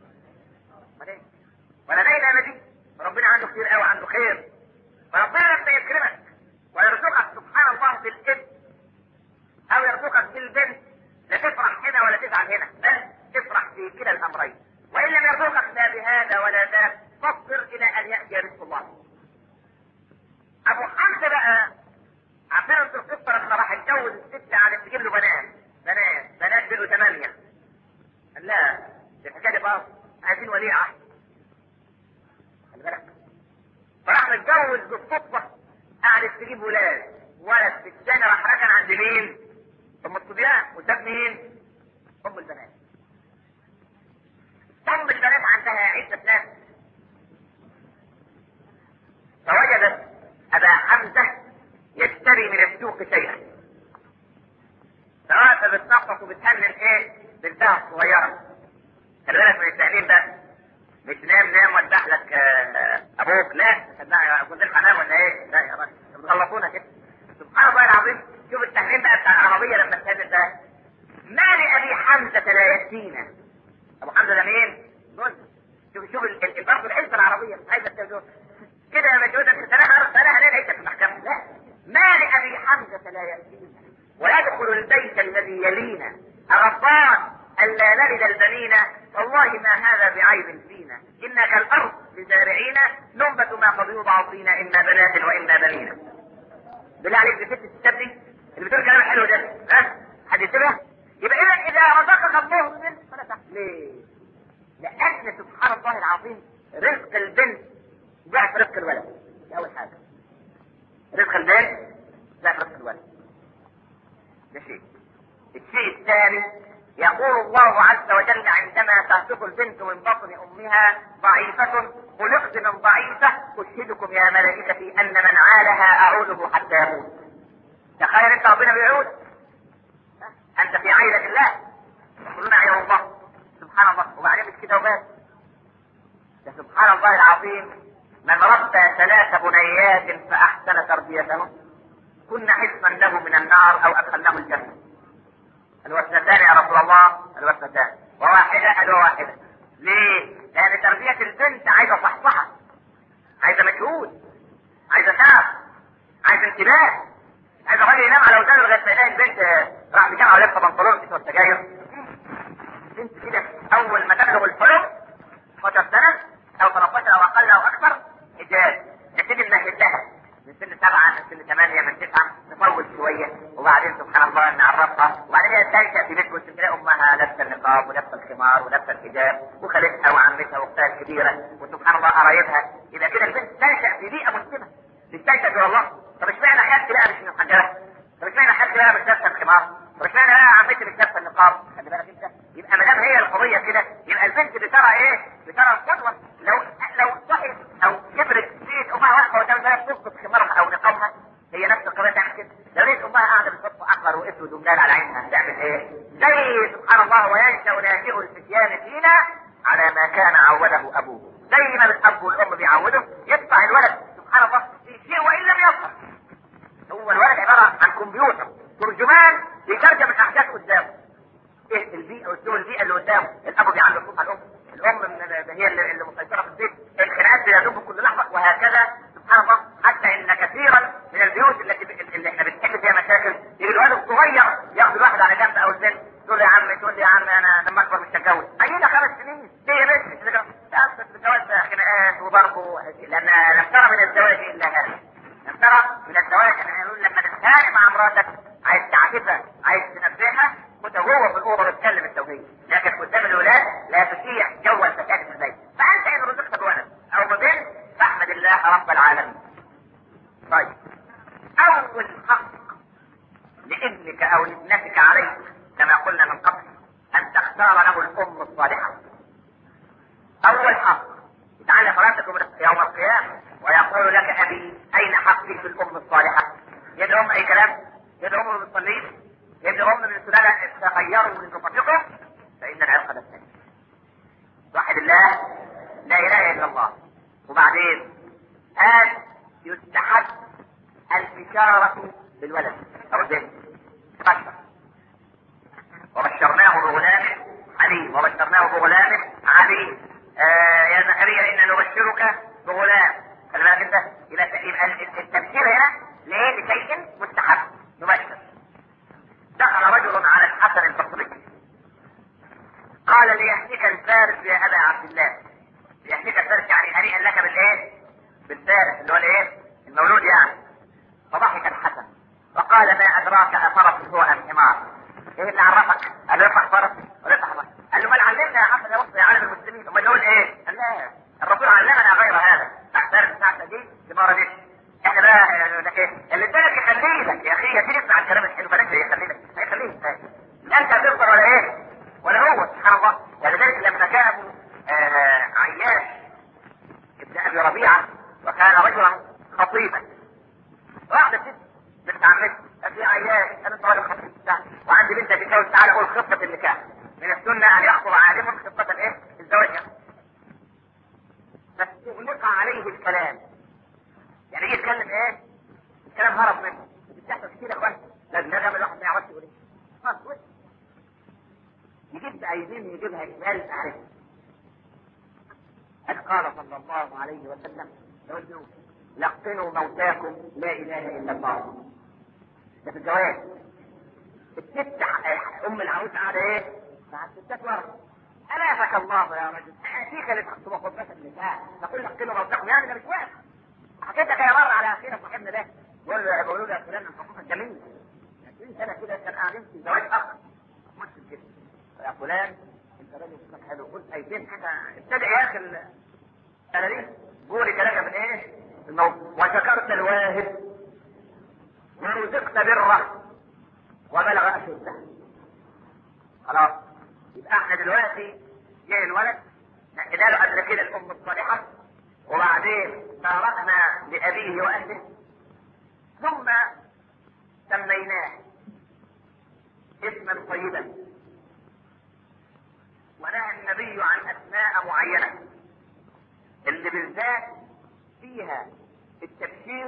ولدينا نبي ربنا عنده كتير قوي عنده خير فربنا لما يكرمك ويرزقك سبحان الله بالابن او يرزقك بالبنت لا تفرح هنا ولا تزعل هنا بل تفرح في كلا الامرين وان لم يرزقك لا بهذا ولا ذاك فاصبر الى ان ياتي رزق الله ابو حمزه بقى عارفين انتوا القصه لما راح يتجوز الست على تجيب له بنات بنات بنات بينه ثمانيه قال لا دي الحكايه دي بقى عايزين ولي عهد خلي بالك فراح متجوز بالصدفه قعدت تجيب ولاد ولد في السنه راح ركن عند مين؟ ام الصبيان وساب مين؟ ام البنات ام البنات عندها عده ناس فوجدت ابا حمزه يشتري من السوق شيئا فواقفه بتنقص وبتهنن ايه؟ بنتها الصغيره خلي بالك من التهنين ده مش نام نام ودح لك آه، ابوك لا صدقني كنت انام ولا ايه؟ لا يا راجل بتغلطونا كده سبحان الله العظيم شوف التهنين بقى بتاع العربيه لما تهنن ده ما لابي حمزه لا ياتينا ابو حمزه ده مين؟ جوز شوف شوف ال- ال- برضه الحزب العربيه عايزه تجوز كده يا مجهود انت سنه سنه ليه ليس في المحكمه لا ما لابي حمزه لا ياتينا ويدخل البيت الذي يلينا أغضان ألا نلد البنين والله ما هذا بعيب فينا إنا كالأرض لزارعين ننبت ما قد يوضع فينا إما بنات وإما بنين بالله عليك دي ست الستات دي اللي بتقول كلام حلو ده ها حد يسيبها يبقى إذا إذا رزقك الله ببنت فلا تحزن ليه؟ لأن سبحان الله العظيم رزق البنت ضعف رزق الولد دي أول حاجة رزق البنت ضعف رزق الولد ده شيء الشيء الثاني يقول الله عز وجل عندما تهتف البنت من بطن امها ضعيفة خلقت من ضعيفة اشهدكم يا ملائكتي ان من عالها اعوده حتى يموت تخيل انت ربنا بيعود انت في عيلة الله كلنا عيلة الله سبحان الله وبعدين مش كده وبس ده سبحان الله العظيم من ربى ثلاث بنيات فاحسن تربيتهن كنا حسما له من النار او ادخلناه الجنه الوثنتان يا رسول الله الوثنتان وواحده ادوى واحده ليه؟ لان تربيه البنت عايزه صحصحه عايزه مجهود عايزه تعب عايزه انتباه عايز الراجل ينام على ودانه لغايه ما يلاقي البنت راح بجامعه ولابسه بنطلون بتشرب سجاير بنت كده اول ما تبلغ الحلم 12 سنه او 13 او اقل او اكثر حجاب نبتدي نمهد لها من سن سبعه من سن ثمانيه من تسعه نطول شويه وبعدين سبحان الله نعرفها وبعدين هي تنشا في بيت كنت تلاقي امها لابسه النقاب ولابسه الخمار ولابسه الحجاب وخالتها وعمتها واختها الكبيره وسبحان الله قرايبها يبقى كده البنت تنشا في بيئه مسلمه مش تنشا جوه الله طب اشمعنى خالتي بقى مش محجبه؟ طب اشمعنى خالتي بقى مش لابسه الخمار؟ طب اشمعنى بقى عمتي مش لابسه النقاب؟ خلي بالك انت يبقى ما دام هي القضيه كده يبقى البنت بترى ايه؟ بترى القدوه لو لو صحت او كبرت لقيت امها واقفه قدام الباب تسقط خمارها او نقابها هي نفس القضيه تعمل كده لو لقيت امها قاعده بتحط احمر واسود وملال على عينها هتعمل ايه؟ زي سبحان الله وينشا ناشئ الفتيان فينا على ما كان عوده ابوه زي ما الاب والام بيعودوا يطلع الولد سبحان الله في شيء وان لم يفعل هو الولد عباره عن كمبيوتر ترجمان يترجم الاحداث قدامه ايه البيئه والسوء البيئه اللي قدامه الاب بيعلم صوت الام الام من هي اللي, اللي مسيطره في البيت الخناقات بيدوب كل لحظه وهكذا سبحان الله حتى ان كثيرا من البيوت التي اللي احنا بنحل فيها مشاكل يجي الولد الصغير ياخد الواحد على جنب او البنت تقول له يا عم تقول لي يا عم انا لما اكبر مش هتجوز عينك خمس سنين ليه يا بنت مش هتجوز الجواز خناقات وضرب لان لم ترى من الزواج الا هذا لم ترى من الزواج ان نقول لما تتخانق مع مراتك عايز تعاتبها عايز تنبهها كنت جوه في الاوضه بتكلم التوحيد لكن قدام الولاد لا تشيع جو الفساد في البيت فانت ان رزقت بولد او ببنت فاحمد الله رب العالمين طيب اول حق لابنك او لابنتك عليك كما قلنا من قبل ان تختار له الام الصالحه اول حق تعالى فراتك يوم القيامه ويقول لك ابي اين حقي في الام الصالحه يدعو ام اي كلام يدعو ام ما بتصليش يدعو ام من السلاله تغيروا من نطقكم فان العرق ده الثاني واحد الله لا اله الا الله وبعدين قال يستحب البشارة بالولد او البنت بشر وبشرناه بغلام عليم وبشرناه بغلام عليم آه يا زكريا انا نبشرك بغلام خلي بالك انت يبقى يبقى التبشير هنا ليه لشيء مستحب نبشر دخل رجل على الحسن البصري قال ليهنيك الفارس يا ابا عبد الله ليهنيك الفارس يعني هنيئا لك بالايه؟ بالفارس اللي هو الايه؟ المولود يعني فضحك الحسن وقال ما ادراك افرس هو ام حمار؟ ايه اللي عرفك؟ قال له يفتح فرس ولا يفتح فرس؟ قال له ما علمنا يا حسن يا بصري يا عالم المسلمين امال يقول ايه؟ قال لا الرسول علمنا غير هذا فارس ساعه دي دمارة دي احنا بقى لك ايه؟ اللي ادالك يخليه لك يا اخي يا سيدي اسمع الكلام الحلو بلاش يخليه لك ما يخليه لا انت هتفطر ولا ايه؟ ولا هو سبحان الله ولذلك لما كان آه عياش ابن ابي ربيعه وكان رجلا خطيبا واحده ست بنت عمتي قالت لي عياش انا انت راجل خطيب وعندي بنت تتجوز تعالى قول خطه النكاح من السنه ان يخطب عالم خطه الايه؟ الزواج فاستغلق عليه الكلام يعني يجي يتكلم ايه؟ الكلام هرب منه بتحصل كتير يا اخوان لازم نرجع الواحد ما يعرفش يقول ايه خلاص يجيب ايدين يجيبها جبال عليه قد قال صلى الله عليه وسلم يقول له لقنوا موتاكم لا اله الا الله ده في الجواز الست ام العروس قاعده ايه؟ مع الستات ورا الافك الله يا رجل اتيك لتخطب خطبه النساء تقول لقنوا موتاكم يعني ده مش واقف حكيت لك يا مره على اخينا صاحبنا ده بقول له بقول له يا فلان الحقوق الجميل 20 سنه كده كان قاعدين في زواج اخر مسلم كده يا فلان انت راجل اسمك حلو قلت ايتين حاجه ابتدع يا اخي التلاليف قولي كلام من ايه؟ الموضوع وشكرت الواهب ورزقت بره وبلغ اشده خلاص يبقى احنا دلوقتي جاي الولد نقينا له قبل كده الام الصالحه وبعدين باركنا لابيه واهله ثم سميناه اسما طيبا ونهى النبي عن اسماء معينه اللي بالذات فيها التبشير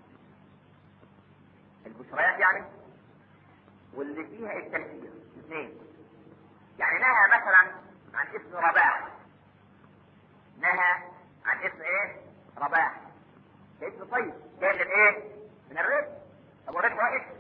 البشريات يعني واللي فيها التبشير اثنين يعني نهى مثلا عن اسم رباح نهى عن اسم ايه رباح ده اسم طيب جاي من ايه من الرزق طب والرزق هو اسم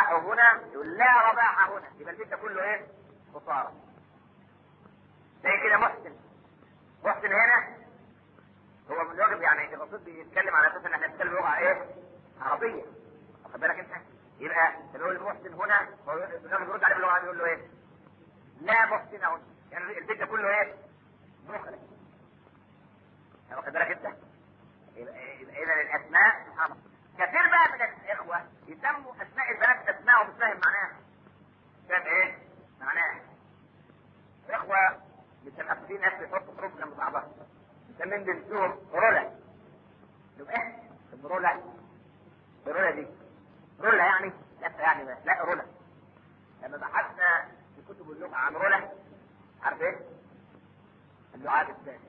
الرباح هنا يقول لا رباح هنا يبقى البيت ده كله ايه؟ خساره زي كده محسن محسن هنا هو من الواجب يعني الرسول بيتكلم على اساس ان احنا بنتكلم لغه ايه؟ عربيه واخد بالك انت؟ يبقى بيقول المحسن هنا هو لما بيرد عليه باللغه بيقول له ايه؟ لا محسن هنا يعني البيت ده كله ايه؟ مخرج واخد بالك انت؟ يبقى يبقى اذا الاسماء سبحان الله كثير بقى من الاخوه يسموا اسماء البنات اسماء ومش فاهم معناها فاهم ايه؟ معناها اخوه بيسموا في ناس بيحطوا حروف جنب بعضها مسمين بنتهم رولا يبقى ايه؟ رولا رولا دي رولا يعني لا يعني ما. لا رولا لما بحثنا في كتب اللغه عن رولا عارف ايه؟ اللعاب الثاني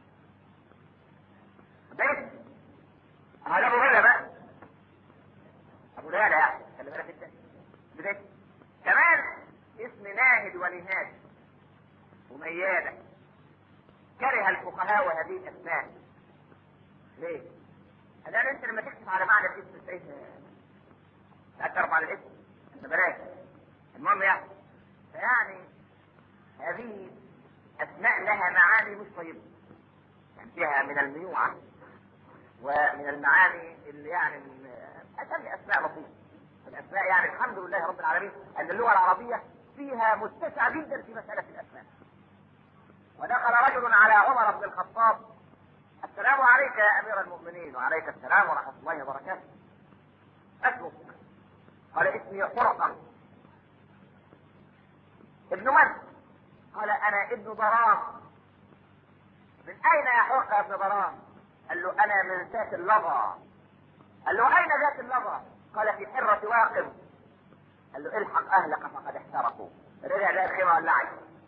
بس هذا ابو هريره بقى ابو هريره يعني خلي بالك انت بداية كمان اسم ناهد ونهاد وميادة كره الفقهاء هذه الاسماء ليه؟ الان انت لما تكتب على معنى الاسم تلاقيه تأثر على الاسم انت بلاش المهم يعني فيعني هذه اسماء لها معاني مش طيبه يعني فيها من الميوعه ومن المعاني اللي يعني اسمي اسماء لطيفه الاسماء يعني الحمد لله رب العالمين ان اللغه العربيه فيها متسع جدا في مساله الاسماء ودخل رجل على عمر بن الخطاب السلام عليك يا امير المؤمنين وعليك السلام ورحمه الله وبركاته اسمك قال اسمي حرقه ابن من قال انا ابن ضرام من اين يا حرقه يا ابن ضرام قال له انا من ذات اللظى قال له اين ذات اللظى قال في حرة واقم قال له الحق اهلك فقد احترقوا رجع ده الخيمة ولعت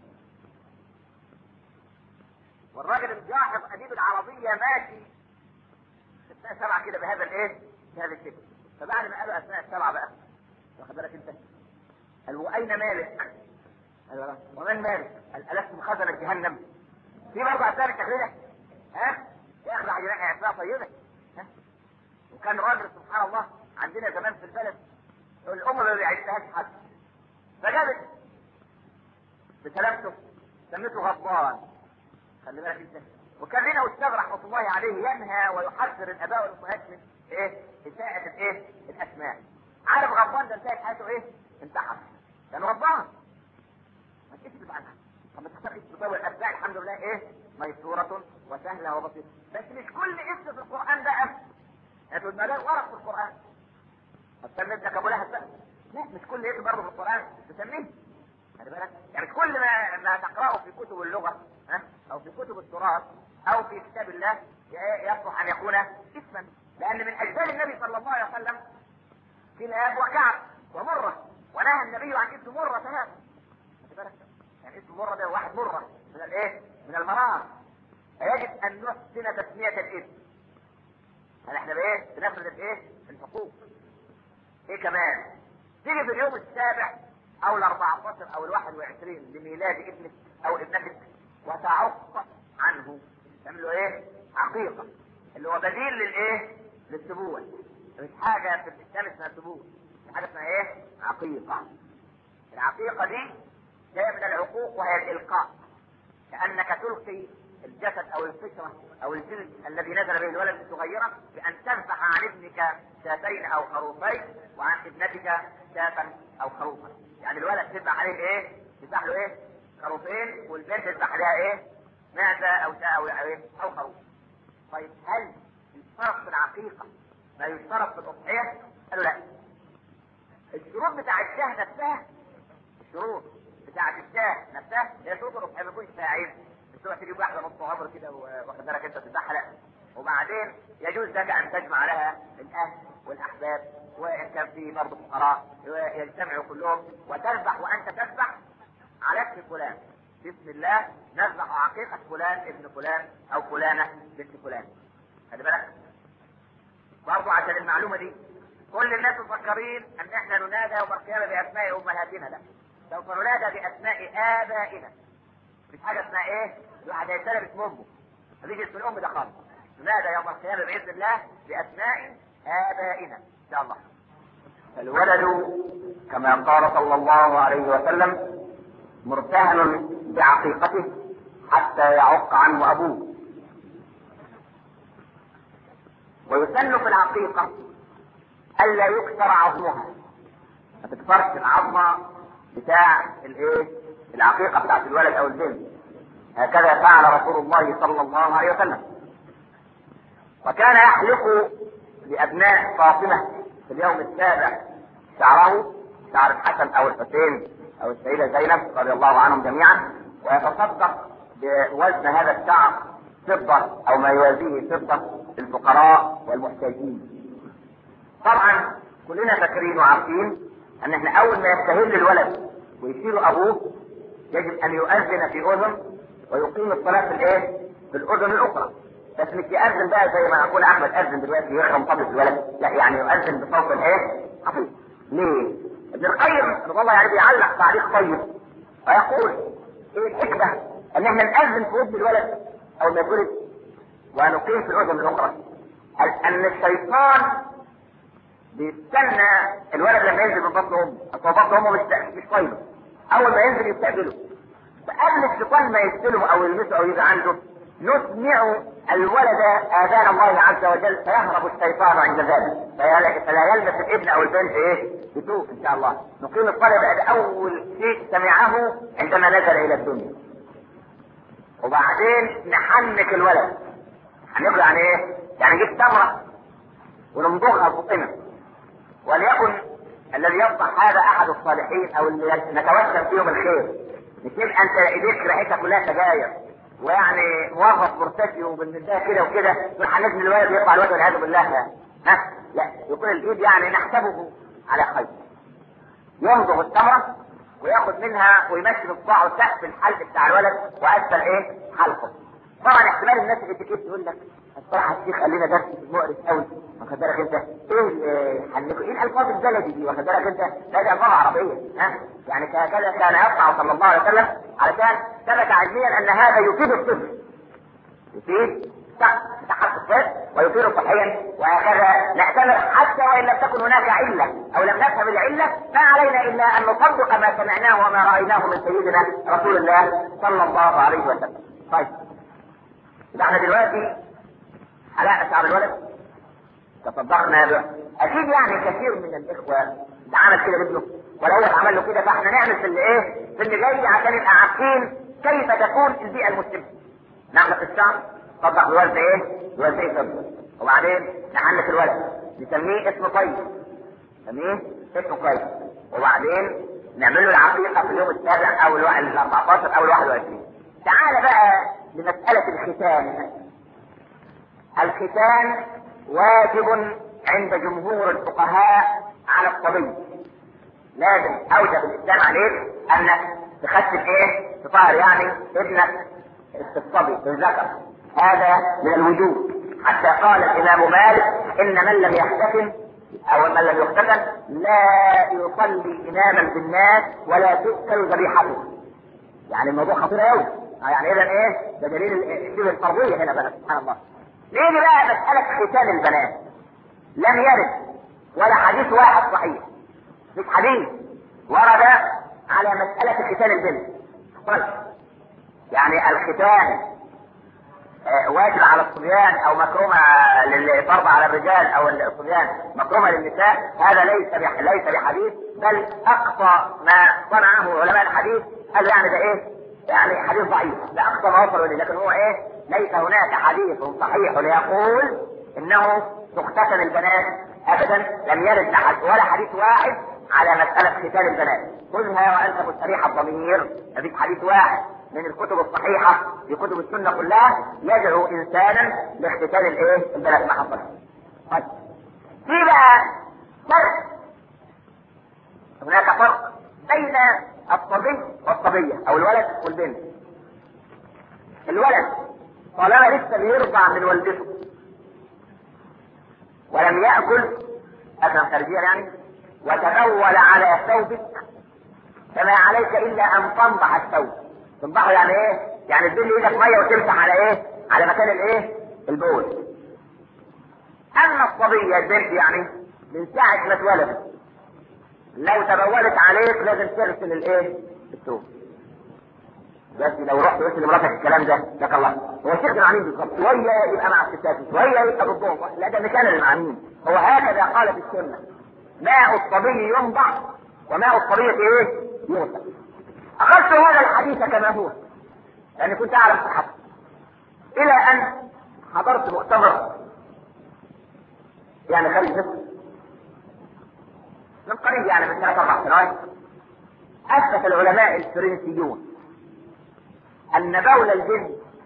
والراجل الجاحظ اديب العربية ماشي اسماء سبعة كده بهذا الايه؟ بهذا الشكل فبعد ما قالوا اسماء السبعة بقى واخد بالك انت؟ قال واين مالك؟ قال له ومن مالك؟ قال الستم خزنة جهنم؟ في برضه اسماء بالتخلية؟ ها؟ يخلع جناح اسماء طيبة ها؟ وكان راجل سبحان الله عندنا زمان في البلد الام ما بيعيشهاش حد فجابت بسلامته سميته غضبان خلي بالك انت وكان لنا استاذ رحمه الله عليه ينهى ويحذر الاباء والامهات من ايه؟ اساءة الايه؟ الاسماء. عارف غضبان ده انتهت حياته ايه؟ انتحر. لانه غضبان. ما تكتب عنها. طب ما تختار اسم طول الاسماء الحمد لله ايه؟ ميسورة وسهلة وبسيطة. بس مش كل اسم في القرآن بقى هتقول ما ده ورق في القرآن. هتسمي ابنك ابو لهب بقى. لا مش كل اسم برضه في القرآن تسميه. خلي بالك يعني مش كل ما ما تقراه في كتب اللغة ها او في كتب التراث او في كتاب الله يصلح ان يكون اسما لان من اجداد النبي صلى الله عليه وسلم كلاب وكعب ومره ونهى النبي عن اسم مره هذا خلي بالك يعني اسم مره ده واحد مره من الايه؟ من المرار فيجب ان نحسن تسميه الاسم هل احنا بايه؟ بنفرض الايه؟ الحقوق ايه كمان؟ تيجي في اليوم السابع او ال 14 او ال 21 لميلاد ابنك او ابنتك وتعق عنه تعمل له ايه؟ عقيقة اللي هو بديل للايه؟ للسبوع مش حاجة في الاسلام اسمها سبوع في حاجة اسمها ايه؟ عقيقة العقيقة دي جاية من العقوق وهي الالقاء كأنك تلقي الجسد او الفطرة او الجلد الذي نزل به الولد الصغيرة بان تذبح عن ابنك شاتين او خروفين وعن ابنتك شاة او خروفا يعني الولد تذبح عليه ايه؟ تذبح له ايه؟ خروفين والبنت تذبح عليها ايه؟ معزة او شاة او ايه؟ او خروف طيب هل يشترط في العقيقة ما يشترط في الأضحية؟ قالوا لا الشروط بتاع الشاه نفسها الشروط بتاعة الشاه نفسها هي شروط الأضحية ما يكونش فيها عيب مش تروح تجيب واحدة نص عمر كده واخد بالك أنت تذبحها لا وبعدين يجوز لك أن تجمع لها الأهل والأحباب وإن كان في برضه فقراء يجتمعوا كلهم وتذبح وأنت تذبح على اسم فلان بسم الله نذبح عقيقة فلان ابن فلان أو فلانة بنت فلان خلي بالك برضه عشان المعلومة دي كل الناس مفكرين ان احنا ننادى يوم القيامة باسماء امهاتنا لا سوف ننادى باسماء ابائنا مش حاجة اسمها ايه؟ الواحد هيتسلم باسم امه مفيش اسم الام ده خالص ننادى يوم القيامة باذن الله باسماء ابائنا ان شاء الله الولد كما قال صلى الله عليه وسلم مرتهن بعقيقته حتى يعق عنه ابوه ويسن في العقيقة ألا يكسر عظمها ما تكسرش العظمة بتاع الايه العقيقة بتاعت الولد أو البنت هكذا فعل رسول الله صلى الله عليه وسلم وكان يحلق لأبناء فاطمة في اليوم السابع شعره شعر الحسن أو الحسين أو السيدة زينب رضي الله عنهم جميعا ويتصدق بوزن هذا الشعر فضة أو ما يوازيه فضة للفقراء والمحتاجين. طبعا كلنا فاكرين وعارفين ان احنا اول ما يستهل الولد ويشيل ابوه يجب ان يؤذن في اذن ويقيم الصلاه في الايه؟ في الاذن الاخرى. بس مش يأذن بقى زي ما اقول احمد اذن دلوقتي يخرم طبلة الولد، لا يعني يؤذن بصوت ايه؟ خفيف. ليه؟ ابن القيم والله يعني بيعلق تعليق طيب ويقول ايه الحكمه ان احنا نأذن في ودن الولد اول ما يتولد ونقيم في الاذن الاخرى ان الشيطان بيستنى الولد لما ينزل من بطن امه اصل بطن امه مش مش طيبه اول ما ينزل يستقبله فقبل الشيطان ما يستلمه او يلمسه او يجي عنده نسمع الولد اذان الله عز وجل فيهرب الشيطان عند ذلك فلا يلمس الابن او البنت ايه بسوء ان شاء الله نقيم الطلب بعد اول شيء سمعه عندما نزل الى الدنيا وبعدين نحنك الولد هنقول يعني ايه؟ يعني نجيب تمره ونمضغها بطنه وليكن الذي يصنع هذا احد الصالحين او اللي نتوسم فيهم الخير مش يبقى انت ايديك ريحتها كلها سجاير ويعني موظف مرتشي وبالنسبه كده وكده تقول هنزل الولد يطلع الولد والعياذ بالله ها لا يكون الايد يعني نحسبه على خير يمضغ التمره وياخد منها ويمشي بصباعه سقف الحلق بتاع الولد واسفل ايه حلقه طبعا احتمال الناس اللي تكتب تقول لك الصراحه الشيخ قال لنا درس مقرف قوي واخد بالك انت ايه حنكوا ايه الالفاظ البلدي دي واخد بالك انت لا دي الفاظ عربيه ها يعني هكذا كان يصنع صلى الله عليه وسلم علشان ثبت علميا ان هذا يفيد الطفل يفيد تحقق الطفل ويفيد صحيا وهكذا نعتبر حتى وان لم تكن هناك عله او لم نفهم العله ما علينا الا ان نطبق ما سمعناه وما رايناه من سيدنا رسول الله صلى الله عليه وسلم. طيب يبقى احنا دلوقتي حلقنا شعر الولد تصدقنا به اكيد يعني كثير من الاخوه ده عمل كده لابنه والاول عمل له كده فاحنا نعمل في اللي ايه في اللي جاي عشان نبقى عارفين كيف تكون البيئه المسلمه نعمل في الشعر نصدق بوزن ايه؟ بوزن ايه فضه وبعدين نحنك الولد نسميه اسم طيب نسميه اسم كويس وبعدين نعمل له العقيقه في اليوم السابع او الواحد ال 14 او ال 21 تعال بقى لمساله الختان الختان واجب عند جمهور الفقهاء على الصبي لازم اوجب الاسلام عليك انك تختم ايه؟ تطهر يعني ابنك الصبي الذكر هذا من الوجوب حتى قال الامام مالك ان من لم يختتم او من لم يختتم لا يصلي اماما في الناس ولا تؤكل ذبيحته يعني الموضوع خطير قوي يعني اذا ايه ده دليل شبه الفرضيه هنا بقى سبحان الله نيجي بقى مسألة ختان البنات لم يرد ولا حديث واحد صحيح مش حديث ورد على مسألة ختان البنت طيب يعني الختان آه واجب على الصبيان او مكرومه للفرض على الرجال او الصبيان مكرومه للنساء هذا ليس بح... ليس بحديث بل اقصى ما صنعه علماء الحديث قال يعني ده ايه؟ يعني حديث ضعيف ده اقصى ما وصلوا اليه لكن هو ايه؟ ليس هناك حديث صحيح يقول انه تختتن البنات ابدا لم يرد لحد ولا حديث واحد على مسألة ختان البنات خذها وانت مستريح الضمير مفيش حديث واحد من الكتب الصحيحة في كتب السنة كلها يدعو انسانا لاختتان الايه البنات ما حصل طيب في بقى فرق هناك فرق بين الصبي والصبية او الولد والبنت الولد طالما لسه بيرضع من والدته ولم يأكل أكلا خارجيا يعني وتبول على ثوبك فما عليك إلا أن تنضح الثوب تنضحه يعني إيه؟ يعني تدل إيدك مية وتمسح على إيه؟ على مكان الإيه؟ البول أما الصبية البنت يعني من ساعة ما اتولدت لو تبولت عليك لازم تغسل الايه؟ الثوب بس لو رحت قلت لمراتك الكلام ده لك الله هو الشيخ مع مين بالظبط؟ شويه يبقى مع الستات شويه يبقى ضدهم لا ده مكان اللي مع مين؟ هو هكذا قالت السنه ماء الصبي ينضع وماء الصبية ايه؟ يغسل اخذت هذا الحديث كما هو لاني كنت اعرف صحته الى ان حضرت مؤتمر يعني خارج مصر من قريب يعني من ثلاث اربع سنوات اثبت العلماء الفرنسيون ان بول الجن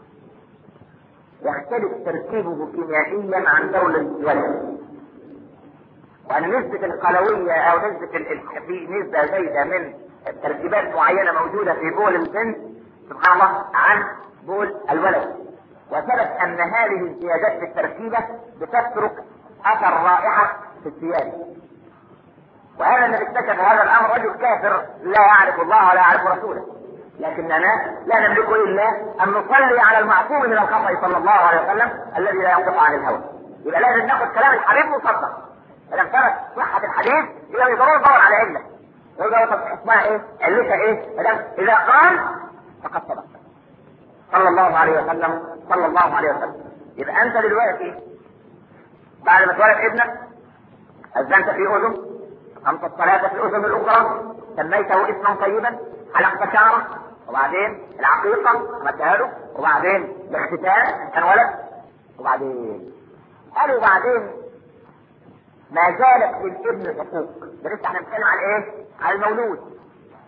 يختلف تركيبه كيميائيا عن بول الولد وان نسبة القلوية او نسبة ال... في نسبة زايدة من تركيبات معينة موجودة في بول البنت سبحان الله عن بول الولد وثبت ان هذه الزيادات في التركيبة بتترك اثر رائحة في الثياب وهذا الذي اكتشف هذا الامر رجل كافر لا يعرف الله ولا يعرف رسوله لكننا لا نملك الا ان نصلي على المعصوم من الخطا صلى الله عليه وسلم الذي لا ينطق عن الهوى يبقى لازم ناخذ كلام الحبيب مصدق فلم ثبت صحه الحديث يبقى ضروري ندور على عله وإذا طب اسمها ايه؟ علتها ايه؟ اذا قال فقد صدق صلى الله عليه وسلم صلى الله عليه وسلم يبقى انت دلوقتي بعد ما تولد ابنك اذنت في اذن قمت الصلاه في الاذن الاخرى سميته اسما طيبا حلقت شعره وبعدين العقيقه مدها له وبعدين الاختتان كان ولد وبعدين قالوا بعدين ما زالت للابن حقوق ده لسه احنا بنتكلم على ايه؟ على المولود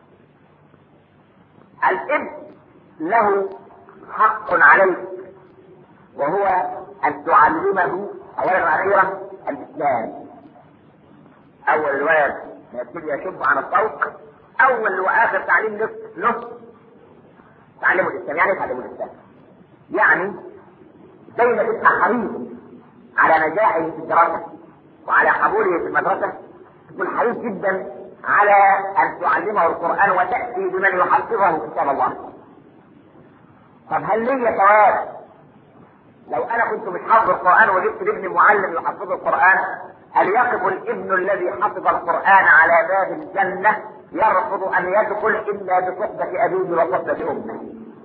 الابن له حق عليك وهو ان تعلمه اولا واخيرا الاسلام اول الولد ما يبتدي يشب عن الطوق اول واخر تعليم له له تعلمه الاسلام يعني ايه تعلمه الاسلام؟ يعني زي ما تبقى حريص على نجاحه في الدراسه وعلى قبوله في المدرسه تكون حريص جدا على ان تعلمه القران وتاتي بمن يحفظه كتاب الله. طب هل لي ثواب لو انا كنت مش حافظ القران وجبت لابني معلم يحفظ القران هل يقف الابن الذي حفظ القران على باب الجنه يرفض ان يدخل الا بصحبه ابيه وصحبه امه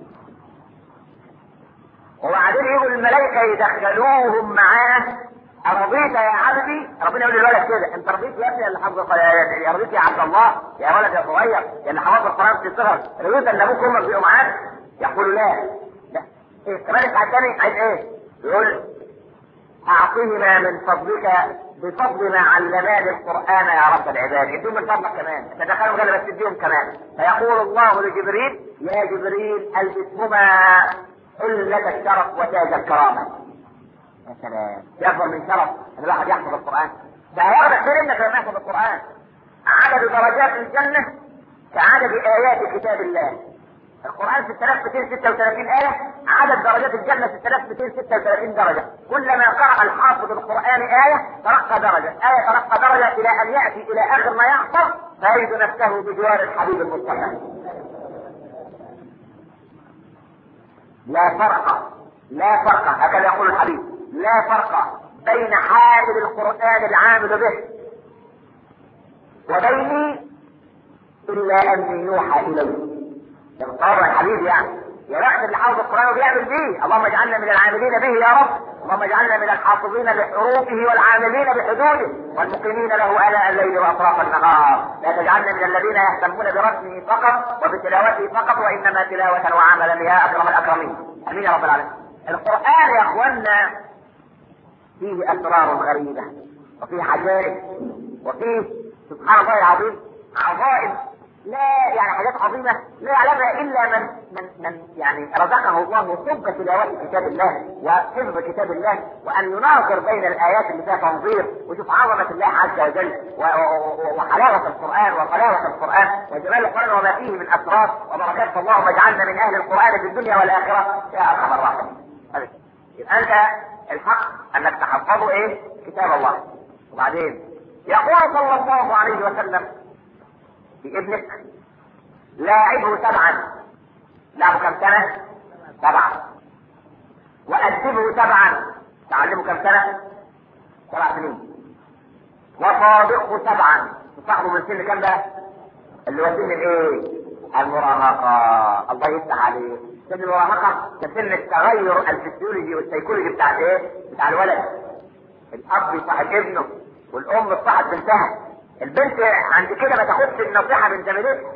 وبعدين يجوا الملائكه يدخلوهم معاه أرضيت يا عبدي ربنا يقول للولد كده انت رضيت يا ابني اللي حفظ يا رضيت يا عبد الله يا ولد يا صغير يا اللي حفظ القران في الصغر رضيت ان ابوك وامك يبقوا معاك يقول لا لا إيه كمان الساعه الثاني عايز ايه؟ يقول اعطهما من فضلك بفضل ما علماني القران يا رب العباد اديهم من فضلك كمان تدخلوا كده بس اديهم كمان فيقول الله لجبريل يا جبريل البسهما حلة الشرف وتاج الكرامه يا سلام يفضل من شرف ان الواحد يحفظ القران ده هياخد خير انك لما يحفظ القران عدد درجات الجنه كعدد ايات كتاب الله القرآن 6236 آية عدد درجات الجنة 6236 درجة كلما قرأ الحافظ القرآن آية ترقى درجة آية ترقى درجة إلى أن يأتي إلى آخر ما يحفظ فيجد نفسه بجوار الحبيب المصطفى لا فرق لا فرق هكذا يقول الحبيب لا فرق بين حامل القرآن العامل به وبيني إلا أن يوحى إليه ده طبعا الحبيب يعني يا بخت اللي حافظ القرآن وبيعمل بيه اللهم اجعلنا من العاملين به يا رب اللهم اجعلنا من الحافظين بحروفه والعاملين بحدوده والمقيمين له آلاء الليل وأطراف النهار لا تجعلنا من الذين يهتمون برسمه فقط وبتلاوته فقط وإنما تلاوة وعملا يا أكرم الأكرمين آمين يا رب العالمين القرآن يا أخوانا فيه أسرار غريبة وفيه عجائب وفيه سبحان الله العظيم عظائم لا يعني حاجات عظيمة لا يعلمها إلا من من من يعني رزقه الله حب تلاوة كتاب الله وحفظ كتاب الله وأن يناظر بين الآيات اللي فيها تنظير ويشوف عظمة الله عز وجل وحلاوة القرآن وطلاوة القرآن وجمال القرآن وما فيه من أسرار وبركات اللهم اجعلنا من أهل القرآن في الدنيا والآخرة يا أرحم الراحمين. يبقى أنت الحق أنك تحفظه إيه؟ كتاب الله. وبعدين يقول صلى الله عليه وسلم في ابنك لاعبه سبعا لعبه كم سنة؟ سبعة وأدبه سبعا تعلمه كم سنة؟ سبع سنين وصادقه سبعا تصاحبه من سن كام بقى؟ اللي هو سن الايه؟ المراهقة الله يفتح عليه سن المراهقة كسن التغير الفسيولوجي والسيكولوجي بتاع ايه؟ بتاع الولد الاب يصاحب ابنه والام تصاحب بنتها البنت عند كده ما تاخدش النصيحة من زميلتها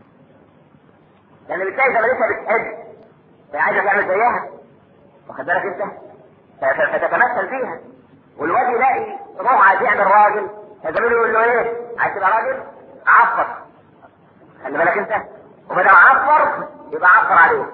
لان بتلاقي زميلتها بتحب فهي عايزة تعمل زيها واخد بالك انت؟ فتتمثل فيها والواد يلاقي روح عايز يعمل راجل فزميله يقول له ايه؟ عايز تبقى راجل؟ عفر خلي بالك انت وما دام عفر يبقى عفر عليك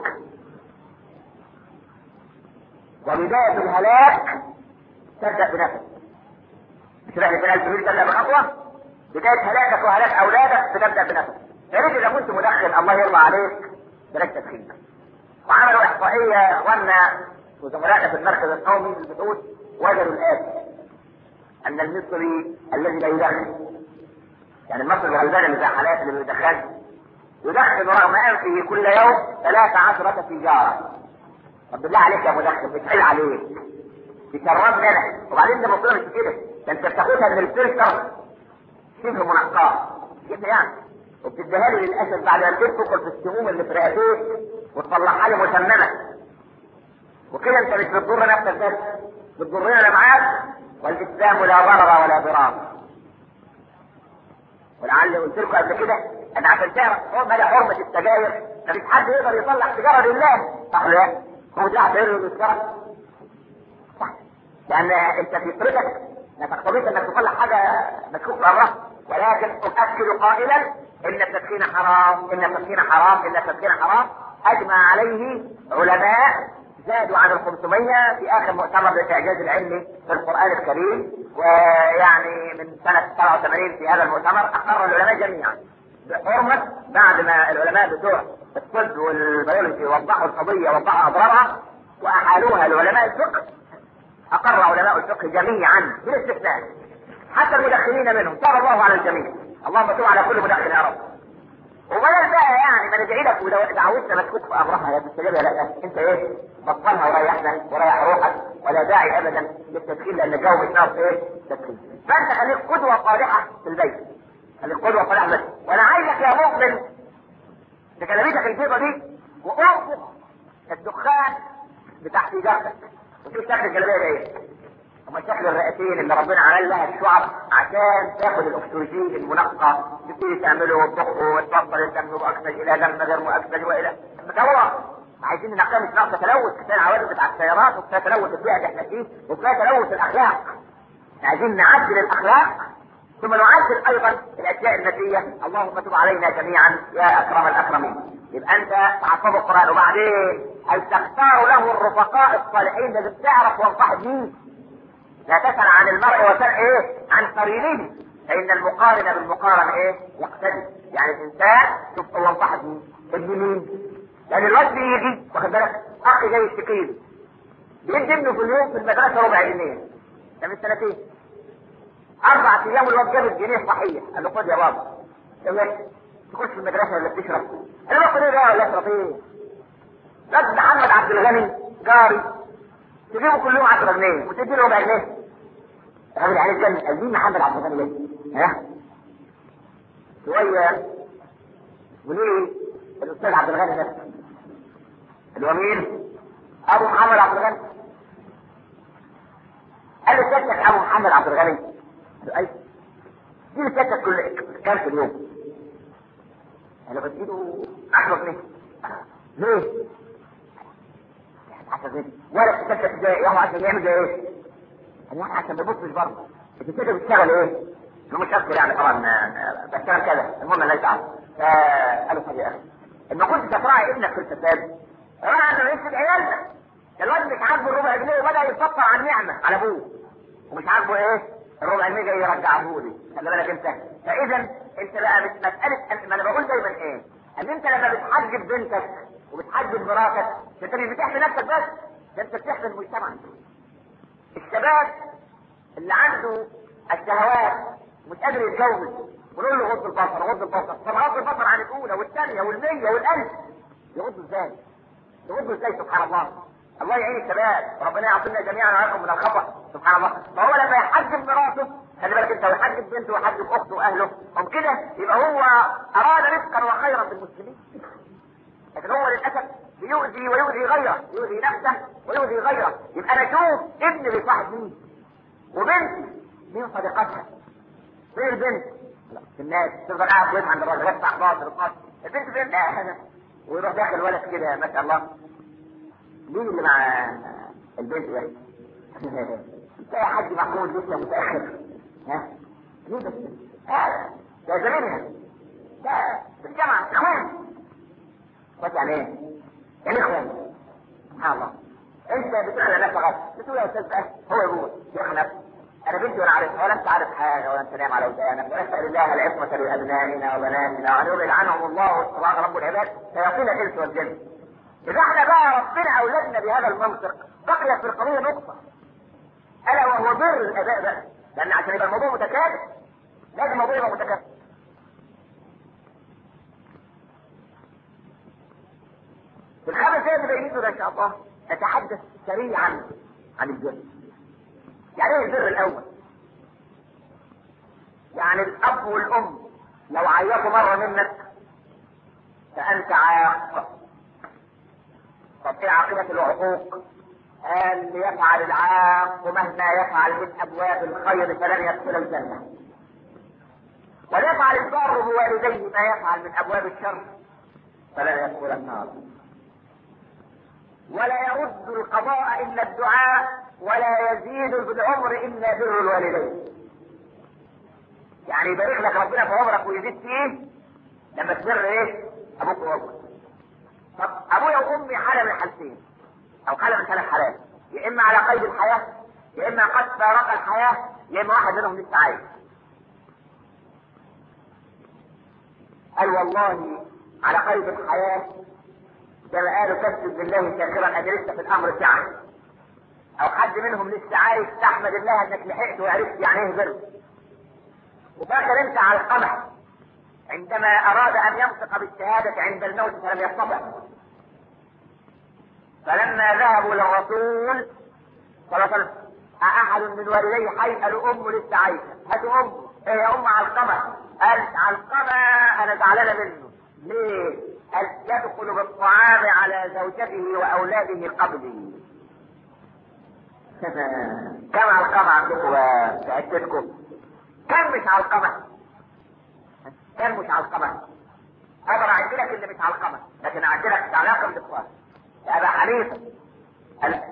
وبداية الهلاك تبدأ بنفسك مش رحلة من الجميل تبدأ بخطوة بداية هلاكك وهلاك أولادك بتبدأ بنفسك يا ريت إذا كنت مدخن الله يرضى عليك بلاش تدخين وعملوا إحصائية إخواننا وزملائنا في المركز القومي للبحوث وجدوا الآتي أن المصري الذي لا يدخن يعني المصري الغلبان اللي زي حالات اللي ما بيدخنش يدخن رغم أنفه كل يوم ثلاث عشرة سيجارة طب بالله عليك يا مدخن بتحل عليك بيشربنا انا وبعدين ده الموضوع مش كده ده انت بتاخدها من الفلتر شبه منقاه كده يعني وبتديها له للاسف بعد ما تدخل في السموم اللي في رئتيك وتطلعها له مسممه وكده انت مش بتضر نفسك بس بتضرنا انا معاك والاسلام لا ضرر ولا ضرار ولعل قلت لكم قبل كده ان عشان تعرف مدى حرمه السجاير مفيش حد يقدر يطلع سيجاره لله صح ولا لا؟ هو ده هتقدر السيجاره صح لان انت في فطرتك لا تقتضيك انك تطلع حاجه مشكوك في امرها ولكن اؤكد قائلا ان التدخين حرام ان التدخين حرام ان التدخين حرام اجمع عليه علماء زادوا عن ال 500 في اخر مؤتمر للاعجاز العلمي في القران الكريم ويعني من سنه 87 في هذا المؤتمر اقر العلماء جميعا بحرمه بعد ما العلماء بتوع الطب والبيولوجي وضحوا القضيه وضحوا اضرارها واحالوها لعلماء الفقه اقر علماء الفقه جميعا بلا استثناء حتى المدخنين منهم تاب الله على الجميع اللهم تب على كل مدخن يا رب وبدل بقى يعني ما ندعي لك ولو دعوتنا مسكوك في امرها يا تستجيب يا لا انت ايه بطلها وريحنا وريح روحك ولا داعي ابدا للتدخين لان الجو مش ناقص ايه تدخين فانت خليك قدوه صالحه في البيت خليك قدوه صالحه في البيت وانا عايزك يا مؤمن بكلمتك البيضه دي وانفخ الدخان بتاع سيجارتك وشوف شكل الجلابيه ده ايه هما شكل الرئتين اللي ربنا عمل لها الشعب عشان تاخد الاكسجين المنقى تبتدي تعمله وتضخه وتوصل الدم مؤكسج الى دم غير مؤكسج والى مدورة عايزين نقام مش ناقصه تلوث كفايه العوادم بتاع السيارات وكفايه تلوث البيئه اللي احنا فيه وكفايه تلوث الاخلاق عايزين نعدل الاخلاق ثم نعدل ايضا الاشياء النفسيه اللهم تب علينا جميعا يا اكرم الاكرمين يبقى انت تعصب القران وبعدين هل تختار له الرفقاء الصالحين لازم تعرف وانصحب مين لا تسأل عن المرء وسل ايه عن قرينه فإن المقارن بالمقارن ايه يقتدي يعني الإنسان شوف هو انصحب مين ابن مين لأن الواد بيجي واخد بالك أخي جاي يشتكي لي بيدي ابنه في اليوم في المدرسة ربع جنيه ده من سنتين أربع أيام الواد جاب الجنيه صحيح قال له خد يا بابا يقول لك تخش في المدرسة ولا بتشرب؟ أنا باخد إيه ده ولا أشرب إيه؟ لك محمد عبد الغني جاري تجيبه كل يوم 10 جنيه وتدي له ربع جنيه الراجل عليه الجنة قال مين محمد عبد الغني ده؟ ها؟ شوية قولوا لي الأستاذ عبد الغني ده اللي هو مين؟ أبو محمد عبد الغني قال له سيادتك أبو محمد عبد الغني قال له أيوه دي سيادتك كل كام في اليوم؟ أنا بديله 10 جنيه ليه؟ 10 جنيه ولا تكتب ازاي يا 10 جنيه يعمل زي ايه؟ يعني عشان ما يبصش برضه انت كده بتشتغل ايه؟ انا مش اذكر يعني طبعا بشتغل كذا المهم لا يتعب قالوا طب يا اخي ان كنت تراعي ابنك في الفساد راعي انه يفسد عيالنا الواد مش عاجبه الربع جنيه وبدا يتفطر عن نعمه على ابوه ومش عاجبه ايه؟ الربع جنيه جاي يرجعه لي خلي بالك انت فاذا انت بقى مش مساله ما انا بقول دايما ايه؟ ان انت لما بتحجب بنتك وبتحجب مراتك انت مش بتحمي نفسك بس ده انت بتحمي المجتمع الشباب اللي عنده الشهوات مش قادر يتجوز ونقول له غض البصر غض البصر طب غض البصر عن الاولى والثانيه والمية والالف يغض ازاي؟ يغض ازاي سبحان الله؟ الله يعين الشباب وربنا يعطينا جميعا ويعينكم من الخطا سبحان الله فهو لما يحجب مراته خلي بالك انت ويحجب بنته ويحجب اخته واهله هم كده يبقى هو اراد رزقا وخيرا بالمسلمين لكن هو للاسف بيؤذي ويؤذي غيره يؤذي نفسه ويؤذي غيره يبقى انا اشوف ابني بيصاحب مين وبنتي مين صديقتها فين البنت في الناس تفضل قاعد ويسمع عند الراجل يدفع 11 12 البنت فين لا ويروح داخل ولد كده ما شاء الله مين اللي مع البنت ده؟ تلاقي حد معقول لسه متاخر ها مين بس؟ هذا ده زميلها ده في الجامعه اخوان بس يعني ايه؟ يعني اخوان سبحان الله انت بتقول على نفسك غلط بتقول يا استاذ بقى هو يقول يا اخي نفسك انا بنتي وانا عارف ولا انت عارف حاجه ولا انت نايم على ودانك ونسال الله العصمه لابنائنا وبناتنا وان يبعد عنهم الله والصراط رب العباد سيقين الانس والجن اذا احنا بقى ربنا اولادنا بهذا المنطق بقيت في القضيه نقطه الا وهو بر الاباء بقى لان عشان يبقى الموضوع متكامل لازم الموضوع يبقى متكامل في الخمس دقايق اللي باقيين دول ان شاء الله نتحدث سريعا عن البر يعني ايه البر الاول يعني الاب والام لو عيطوا مره منك فانت عاق طب ايه عاقبه العقوق قال ليفعل العاق مهما يفعل من ابواب الخير فلن يدخل الجنه وليفعل البار بوالديه ما يفعل من ابواب الشر فلن يدخل النار ولا يرد القضاء الا الدعاء ولا يزيد في العمر الا بر الوالدين يعني يبارك لك ربنا في عمرك ويزيد فيه لما تبر ايه ابوك وامك طب ابويا وامي حاله من حالتين او حاله من ثلاث حالات يا اما على قيد الحياه يا اما قد فارق الحياه يا اما واحد منهم لسه عايش قال والله على قيد الحياه كما قالوا تسجد بالله شاكرا اجلست في الامر سعه او حد منهم لسه عايش تحمد الله انك لحقت وعرفت يعني ايه بر وفاكر انت على القمح عندما اراد ان ينطق بالشهادة عند الموت فلم يستطع فلما ذهبوا للرسول صلى الله عليه وسلم احد من والديه حي قالوا امه لسه عايشه هاتوا امه ايه يا ام علقمه قالت علقمه انا زعلانه منه ليه؟ قال يدخل بالطعام على زوجته واولاده قبلي كم علقمه عندكم في عدتكم؟ كم مش علقمه؟ كم مش علقمه؟ اقدر اعد لك اللي مش علقمه لكن اعد لك علاقه بالاخوان يا ابا حنيفه ال...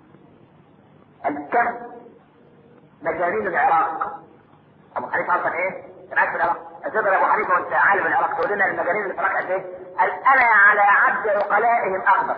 الكم مجانين العراق ابو حنيفه اصلا ايه؟ كان عايش في العراق تقدر ابو حنيفه وانت عالم العراق تقول لنا المجانين اللي في العراق قد ايه؟ قال انا على عبد عقلائهم اقدر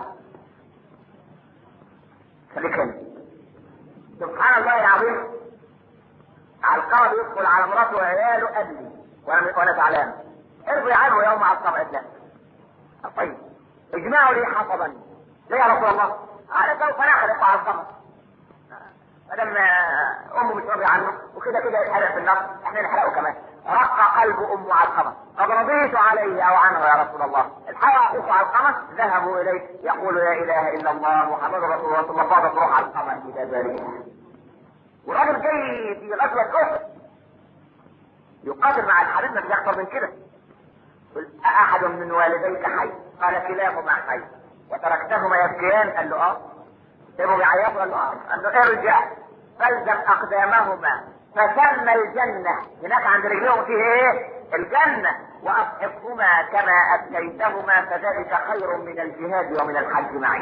خليك هنا سبحان الله العظيم علقمه بيدخل على مراته وعياله قبلي وانا وانا زعلان ارضوا عنه يوم على الطبع الله طيب اجمعوا لي حطبا ليه يا رسول الله؟ قال سوف نحرق على القمر ما دام امه مش راضيه عنه وكده كده يتحرق في النار احنا نحرقه كمان رق قلب امه على القمر قد رضيت عليه او عنه يا رسول الله الحق اخوه على القمر ذهبوا اليه يقول لا اله الا الله محمد رسول الله ثم فاضت روح على القمر الى ذلك والراجل جاي في غزوه احد يقاتل مع الحبيب ما اكثر من كده احد من والديك حي قال كلاهما حي وتركتهما يبكيان قال له اه سيبوا بيعيطوا قال له اه قال له ارجع فالزم اقدامهما فسمى الجنة هناك عند رجلهم فيه ايه الجنة واصحبهما كما ابكيتهما فذلك خير من الجهاد ومن الحج معي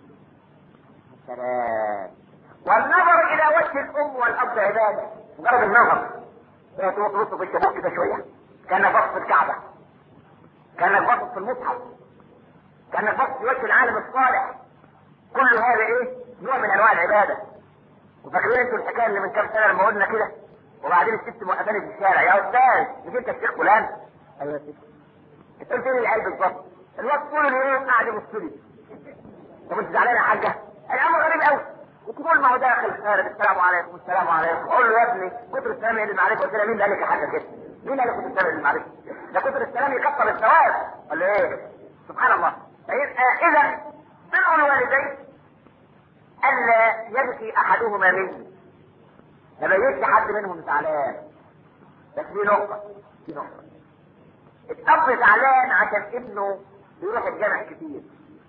سلام والنظر الى وجه الام والاب عبادة مجرد النظر تبص في الشبوك كده شوية كانك بص في الكعبة كانك بص في المصحف كانك بص في وجه العالم الصالح كل هذا ايه نوع من انواع العباده وفاكرين انتوا الحكايه اللي من كام سنه لما قلنا كده وبعدين الست موقفاني في الشارع يا استاذ مش انت الشيخ فلان ايوه يا ست قلت لي العيب بالظبط الوقت طول اليوم قاعد يبص لي طب انت زعلان يا حاجه الامر غريب قوي وتقول ما هو داخل خارج السلام عليكم السلام عليكم اقول له يا ابني كتر السلام اللي المعرفه قلت له مين قال لك حاجه كده مين قال لك كتر السلام اللي المعرفه ده كتر السلام يكثر الثواب ولا ايه سبحان الله اذا بر الوالدين الا يبكي احدهما مني ما بيتش حد منهم زعلان بس دي نقطه دي نقطه الاب زعلان عشان ابنه بيروح الجامع كتير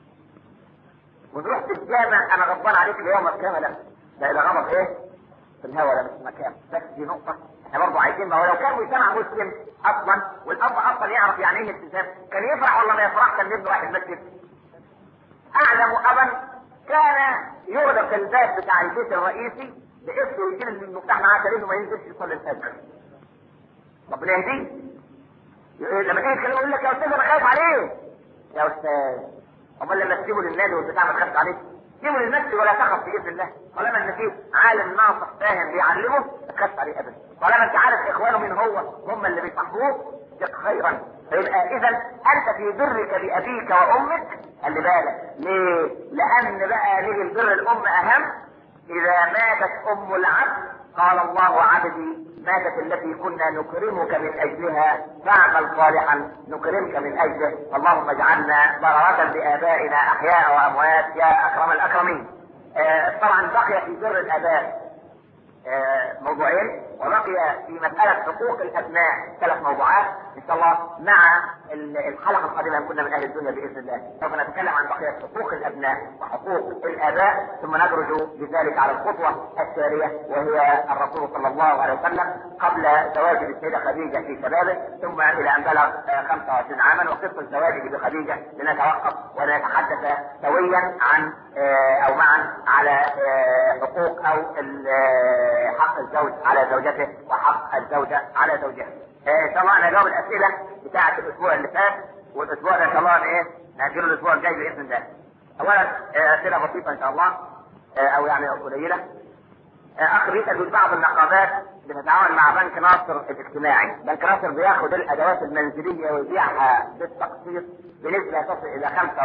ونروح في الجامع انا غضبان عليك اليوم الكامل لا ده غضب ايه في الهوا ده مش مكان بس دي نقطه احنا برضه عايزين ما هو لو كان مجتمع مسلم اصلا والاب اصلا يعرف يعني ايه الالتزام كان يفرح ولا ما يفرحش كان ابنه رايح المسجد اعلم ابا كان يغلق الباب بتاع البيت الرئيسي باسمه ويشيل المفتاح معاه تاريخه ما ينزلش يصلي الفجر ربنا يهديه لما تيجي تكلمه يقول لك يا استاذ انا خايف عليه يا استاذ امال لما تسيبه للنادي والبتاع ما تخافش عليه سيبه للنفس ولا تخف باذن الله طالما ان في عالم ناصح فاهم بيعلمه ما تخافش عليه ابدا طالما انت عارف اخوانه من هو هم اللي بيصحبوه ثق خيرا فيبقى اذا انت في برك بابيك وامك خلي بالك ليه؟ لان بقى نيجي البر الام اهم اذا ماتت ام العبد قال الله عبدي ماتت التي كنا نكرمك من اجلها فاعمل صالحا نكرمك من اجله اللهم اجعلنا بررة بابائنا احياء واموات يا اكرم الاكرمين آه طبعا بقي في بر الاباء آه موضوعين وبقي في مسألة حقوق الأبناء ثلاث موضوعات إن شاء الله مع الحلقة القادمة إن كنا من أهل الدنيا بإذن الله سوف نتكلم عن بقية حقوق الأبناء وحقوق الآباء ثم ندرج بذلك على الخطوة التالية وهي الرسول صلى الله عليه وسلم قبل زواجه بالسيدة خديجة في شبابه ثم إلى أن بلغ 25 عاما وقصة زواجه بخديجة لنتوقف ونتحدث سويا عن أو معا على حقوق أو حق الزوج على زوجته وحق الزوجة على زوجها. ان شاء الله انا هجاوب الاسئله بتاعه الاسبوع اللي فات والاسبوع ده ان شاء الله ايه ناجله الاسبوع الجاي باذن الله. اولا اسئله بسيطه ان شاء الله او يعني قليله. اخ بيسال بيقول بعض النقابات بتتعاون مع بنك ناصر الاجتماعي، بنك ناصر بياخد الادوات المنزليه ويبيعها بالتقسيط بنسبه تصل الى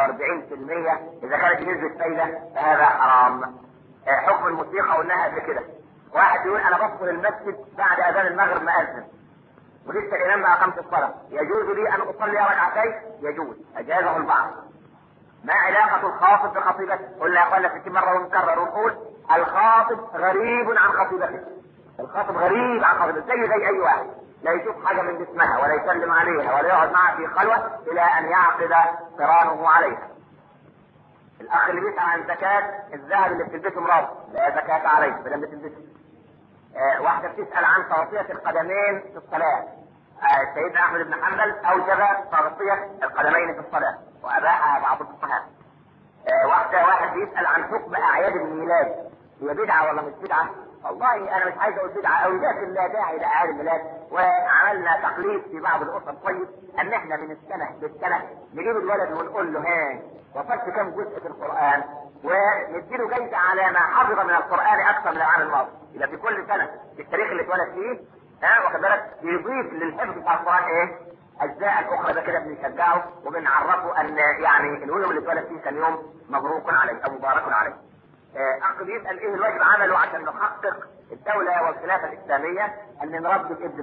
45% اذا كانت نسبه فايده فهذا حرام. حكم الموسيقى قلناها قبل كده. واحد يقول انا بدخل المسجد بعد اذان المغرب ما اذن ولسه الامام ما اقامت الصلاه يجوز لي ان اصلي ركعتين يجوز اجازه البعض ما علاقة الخاطب بخطيبته؟ قلنا يا اخوانا 60 مرة ونكرر ونقول الخاطب غريب عن خطيبته. الخاطب غريب عن خطيبته زي زي اي واحد. لا يشوف حاجة من جسمها ولا يسلم عليها ولا يقعد معها في خلوة الى ان يعقد قرانه عليها. الاخ اللي بيسأل عن زكاة الذهب اللي بتلبسه مراته لا زكاة عليه ما دام بتلبسه. آه واحدة بتسأل عن تغطية القدمين في الصلاة. آه سيدنا أحمد بن حنبل أوجب تغطية القدمين في الصلاة وأباحها بعض الفقهاء. آه واحدة واحد بيسأل عن حكم أعياد الميلاد هي بدعة ولا مش بدعة؟ والله أنا مش عايز أقول بدعة أو لكن لا داعي لأعياد الميلاد وعملنا تقليد في بعض الأسر طيب أن إحنا من السنة للسنة نجيب الولد ونقول له ها وصلت كم جزء في القرآن ونديله جايزة على ما حفظ من القرآن أكثر من العام الماضي يبقى في كل سنة في التاريخ اللي اتولد فيه ها واخد بالك يضيف للحفظ بتاع القرآن إيه؟ أجزاء أخرى ده كده بنشجعه وبنعرفه أن يعني اليوم اللي اتولد فيه كان يوم مبروك عليه أو مبارك عليه. أخ بيسأل إيه الواجب عمله عشان نحقق الدولة والخلافة الإسلامية أن نربي الابن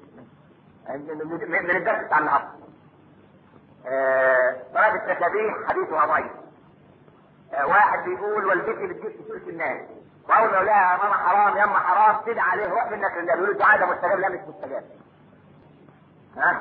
المسلم. من الدرس بتاع النهارده. صلاة التسابيح حديثها ضعيف. واحد بيقول والدتي بتجيب فلوس الناس واول ما لها ماما حرام ياما حرام تدعي عليه روح منك لله بيقول الدعاء ده مستجاب لا مش مستجاب ها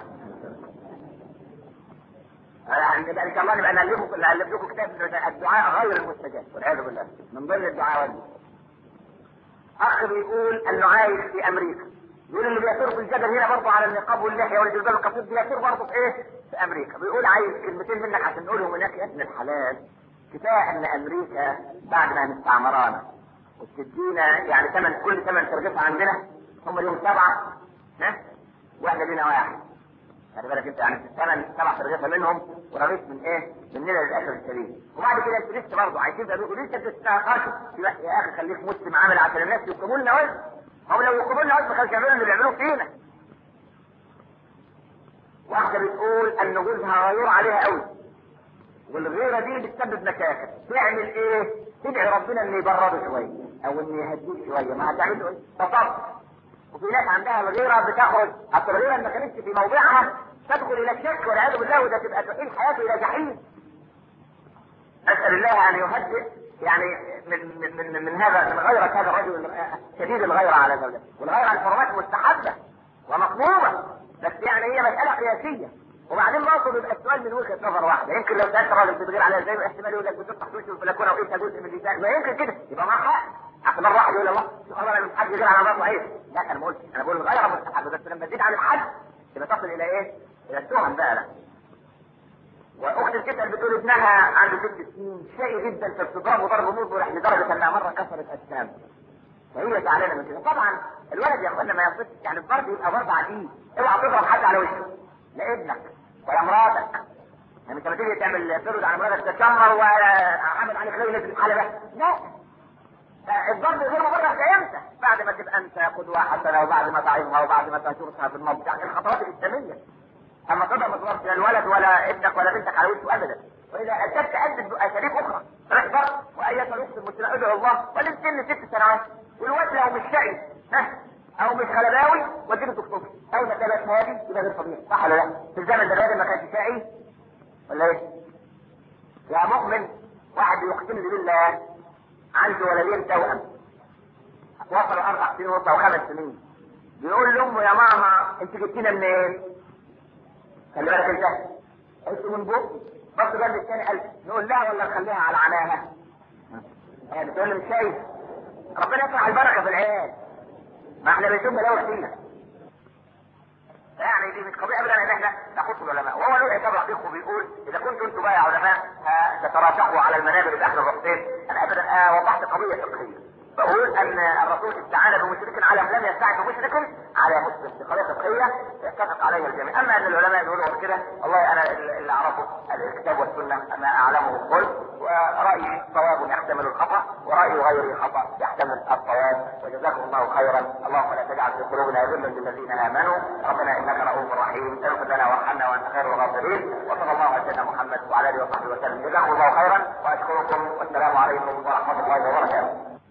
يعني ان شاء الله نبقى نالفكم نالف لكم كتاب الدعاء غير المستجاب والعياذ بالله من ضمن الدعاء والدي اخ بيقول انه عايش في امريكا بيقول اللي بيثور في الجبل هنا برضه على النقاب واللحيه والجلباب الكفوف بيثور برضه في ايه؟ في امريكا بيقول عايز كلمتين منك عشان نقولهم هناك يا ابن الحلال كفايه ان امريكا بعد ما مستعمرانا وبتدينا يعني ثمن كل ثمن ترغيف عندنا هم اليوم سبعه ها واحنا لينا واحد خلي بالك انت يعني الثمن سبع ترغيفه منهم ورغيف من ايه؟ مننا للاسف الشديد وبعد كده انت لسه برضه عايزين تبقوا لسه بتستنقشوا يا اخي خليك مسلم عامل عشان الناس يكتبوا لنا وزن هم لو يكتبوا لنا وزن ما كانوش يعملوا اللي بيعملوه فينا واحده بتقول ان جوزها غيور عليها قوي والغيرة دي بتسبب مشاكل تعمل ايه تدعي ربنا ان يبرده شوية او ان يهديه شوية ما هتعمل له ايه تصرف وفي ناس عندها الغيرة بتخرج اصل الغيرة ما كانتش في موضعها تدخل الى الشك والعياذ بالله وده تبقى تحيل حياته الى جحيم اسال الله ان يهدئ يعني من من من, من هذا من غيرة هذا الرجل شديد الغيرة على زوجته والغيرة على الحرمات مستحبة ومطلوبة بس يعني هي مسألة قياسية وبعدين برضه بيبقى السؤال من وجهة نظر واحدة يمكن لو سألت راجل بتغير على ازاي احتمال يقول لك بتفتح وشه في البلكونة وايه جزء من اللسان ما يمكن كده يبقى معاه حق عشان مرة واحد يقول الله سبحان الله مش حد يغير على مراته عيب لا انا ما قلتش انا بقول الغيرة مستحبة بس لما تزيد عن الحد يبقى تصل الى ايه؟ الى التهم بقى لا واخت بتسال بتقول ابنها عنده ست سنين شقي جدا في الصدام وضرب مصبرح لدرجه انها مره كسرت اجسام فهي زعلانه من كده طبعا الولد يا اخوانا ما يصدش يعني الضرب يبقى ضرب عديد اوعى تضرب حد على وشه لا ابنك ولا مراتك يعني انت لما تيجي تعمل فرد على مراتك تتشمر وعامل عليك خير في الحاله لا الضرب غير مبرر ده امتى؟ بعد ما تبقى انت قدوه حسنه وبعد ما تعظها وبعد ما تشوفها في الموت يعني الخطوات الاسلاميه اما تضرب ما تضربش لا الولد ولا ابنك ولا بنتك على وشه ابدا واذا اتت ادت اساليب اخرى احذر وايتها الاخت المسلمه ادعو الله ولن سن ست سنوات والواد لو مش شقي ها او مش خلباوي وديله دكتور اول ما تلاقي هادي يبقى غير طبيعي صح ولا لا؟ في الزمن ده الراجل ما كانش شقي ولا ايه؟ يا مؤمن واحد يقسم بالله عنده ولدين توأم وصلوا اربع سنين وصلوا خمس سنين بيقول لامه يا ماما انت جبتينا منين؟ خلي بالك انت قلت من بوك بص جنب الثاني قال نقول لها ولا نخليها على عناها؟ هي بتقول لي مش شايف ربنا يفتح البركه في العيال ما احنا بنشوف بلاوي فينا يعني دي مش قضيه ابدا ان احنا نخص العلماء وهو له عتاب رقيق وبيقول اذا كنتم انتم بقى يا علماء تتراشقوا على المنابر باحد الرقصين انا ابدا آه وضحت قضيه فقهيه بقول ان الرسول استعان بمشرك على لم يستعن بمشرك على مسلم في قضيه فقهيه يتفق عليها الجميع اما ان العلماء يقولوا كده والله انا اللي اعرفه الكتاب والسنه ما اعلمه قلت ورايي صواب يحتمل الخطا وراي غيري خطا يحتمل الصواب وجزاكم الله خيرا اللهم لا تجعل في قلوبنا غلا للذين امنوا ربنا انك رؤوف رحيم اغفر لنا وارحمنا وانت خير الغافرين وصلى الله على سيدنا محمد وعلى اله وصحبه وسلم جزاكم الله خيرا واشكركم والسلام عليكم ورحمه الله وبركاته